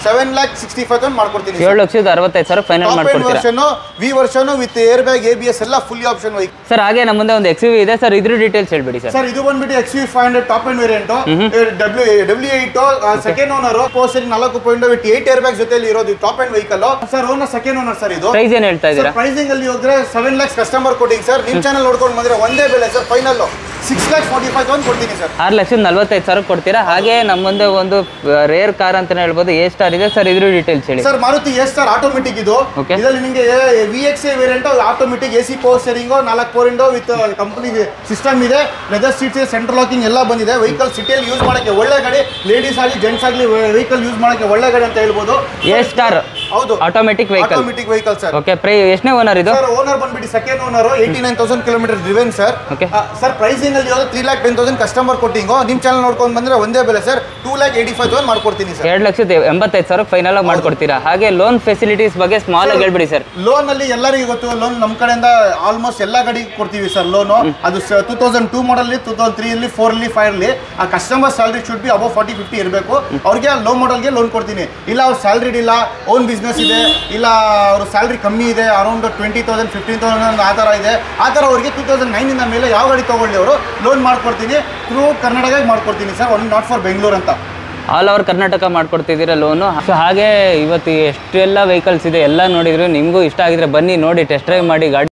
seven lakh sixty five thousand ಮಾಡ್ಕೊಡ್ತೀನಿ ಏಳು ಲಕ್ಷದ ಅರವತ್ತೈದು ಸಾವಿರ ಫೈನಲ್ ಟಾಪ್ ಎಂಡ್ ಮಾಡ್ಕೊಡ್ತೀರಾ version V version with air bag A B S ಎಲ್ಲ ಫುಲ್ ಆಪ್ಷನ್ ವೆಹಿಕಲ್ ಸರ್ ಹಾಗೆ ನಮ್ಮ ಮುಂದೆ ಒಂದು ಎಕ್ಸ್ ಇದೆ ಸರ್ ಇದ್ರ ಡೀಟೇಲ್ಸ್ ಹೇಳ್ಬಿಡಿ ಸರ್ ಸರ್ ಇದು ಬಂದ್ಬಿಟ್ಟು X U five hundred top end variant W W eight second owner post ನಾಲ್ಕು point with eight air bag ಜೊತೆಲಿ ಇರೋದು top end vehicle sir owner second owner sir ಇದು price ಏನು ಹೇಳ್ತಾ ಇದ್ದೀರಾ ಪ್ರೈಸಿಂಗ್ ಅಲ್ಲಿ ಹೋದ್ರೆ seven lakhs customer quoting sir ನಿಮ್ ಚಾನಲ್ ನೋಡ್ಕೊಂಡು ಬಂದ್ರೆ ಒಂದೇ ಬೆಲೆ sir final six lakhs forty five thousand ಕೊಡ್ತೀನಿ ಸರ್ ಆರು ಲಕ್ಷದ ನಲ್ವತ್ತೈದು ಸಾವಿರ ಕೊಡ್ತೀರಾ ಹಾಗೆ ನಮ್ಮ ಮುಂದೆ ಒಂದು ರೇರ್ ಕಾರ್ ಅಂತಾನೆ ಹೇಳ್ಬೋದು ಎ ಸ್ಟಾರ್ ಇದೆ ಸರ್ ಇದ್ರ ಡೀಟೇಲ್ಸ್ ಹೇಳಿ sir Maruti S sir automatic ಇದು Okay. ಇದರಲ್ಲಿ ನಿಮಗೆ V X A variant automatic A C power steering ನಾಲ್ಕು four window with company system ಇದೆ ಲೆದರ್ ಸೀಟ್ಸ್ ಸೆಂಟ್ರಲ್ ಲಾಕಿಂಗ್ ಎಲ್ಲ ಬಂದಿದೆ ವೆಹಿಕಲ್ ಸಿಟಿಯಲ್ಲಿ ಯೂಸ್ ಮಾಡಕ್ಕೆ ಒಳ್ಳೆ ಗಾಡಿ ಲೇಡೀಸ್ ಆಗಲಿ ಜೆಂಟ್ಸ್ ಆಗಲಿ ವೆಹಿಕಲ್ ಯೂಸ್ ಮಾಡಕ್ಕೆ ಒಳ್ಳೆ ಗಾಡಿ ಅಂತ ಹೇಳ್ಬೋದು ಎ ಸ್ಟಾರ್ ಹೌದು automatic vehicle automatic vehicle sir okay ಪ್ರೈ ಎಷ್ಟನೇ ಓನರ್ ಇದು ಸರ್ ಓನರ್ ಬಂದ್ಬಿಟ್ಟು second owner eighty nine thousand kilometre driven sir Okay. Sir pricing ಅಲ್ಲಿ three lakh ten thousand customer quoting ನಿಮ್ಮ ಚಾನಲ್ ನೋಡ್ಕೊಂಡು ಬಂದ್ರೆ ಒಂದೇ ಬೆಲೆ sir two lakh eighty five thousand ಮಾಡ್ಕೊಡ್ತೀನಿ ಸರ್ ಎರಡು ಲಕ್ಷದ ಎಂಬತ್ತೈದು ಸಾವಿರ ಫೈನಲ್ ಆಗಿ ಮಾಡ್ಕೊಡ್ತೀರಾ ಹಾಗೆ ಲೋನ್ ಫೆಸಿಲಿಟೀಸ್ ಬಗ್ಗೆ ಸ್ಮಾಲ್ ಆಗಿ ಹೇಳ್ಬಿಡಿ ಸರ್ ಲೋನ್ ಅಲ್ಲಿ ಎಲ್ಲರಿಗೂ ಗೊತ್ತು ಲೋನ್ ನಮ್ಮ ಕಡೆಯಿಂದ ಆಲ್ಮೋಸ್ಟ್ ಎಲ್ಲ ಗಾಡಿ ಕೊಡ್ತೀವಿ ಸರ್ ಲೋನು ಅದು two thousand two model two thousand three ಅಲ್ಲಿ ಫೋರ್ ಅಲ್ಲಿ ಫೈವ್ ಅಲ್ಲಿ ಆ customer salary should be above forty fifty ಇರಬೇಕು ಅವ್ರಿಗೆ ಲೋ ಮಾಡಲ್ಗೆ ಲೋನ್ ಕೊಡ್ತೀನಿ ಇಲ್ಲ ಅವ್ರ ಸ್ಯಾಲ್ರಿ ಇಲ್ಲ ಓನ್ ಬಿಸ್ನೆಸ್ ಇದೆ ಇಲ್ಲ ಅವ್ರ ಸ್ಯಾಲ್ರಿ ಕಮ್ಮಿ ಇದೆ around twenty thousand fifteen thousand ಆ ಥರ ಇದೆ ಆ ಥರ ಅವ್ರಿಗೆ ಟೂ ತೌಸಂಡ್ ನೈನಿಂದ ಮೇಲೆ ಯಾವ ಗಾಡಿ ತೊಗೊಳ್ಳಿ ಅವರು ಲೋನ್ ಮಾಡ್ಕೊಡ್ತೀನಿ ಥ್ರೂ ಕರ್ನಾಟಕ ಮಾಡ್ಕೊಡ್ತೀನಿ sir one not for Bengaluru ಅಂತ ಆಲ್ ಓವರ್ ಕರ್ನಾಟಕ ಮಾಡ್ಕೊಡ್ತಿದ್ದೀರಾ ಲೋನು ಸೊ ಹಾಗೆ ಇವತ್ತು ಎಷ್ಟೆಲ್ಲ ವೆಹಿಕಲ್ಸ್ ಇದೆ ಎಲ್ಲ ನೋಡಿದ್ರು ನಿಮಗೂ ಇಷ್ಟ ಆಗಿದ್ರೆ ಬನ್ನಿ ನೋಡಿ ಟೆಸ್ಟ್ ಡ್ರೈವ್ ಮಾಡಿ ಗಾಡಿ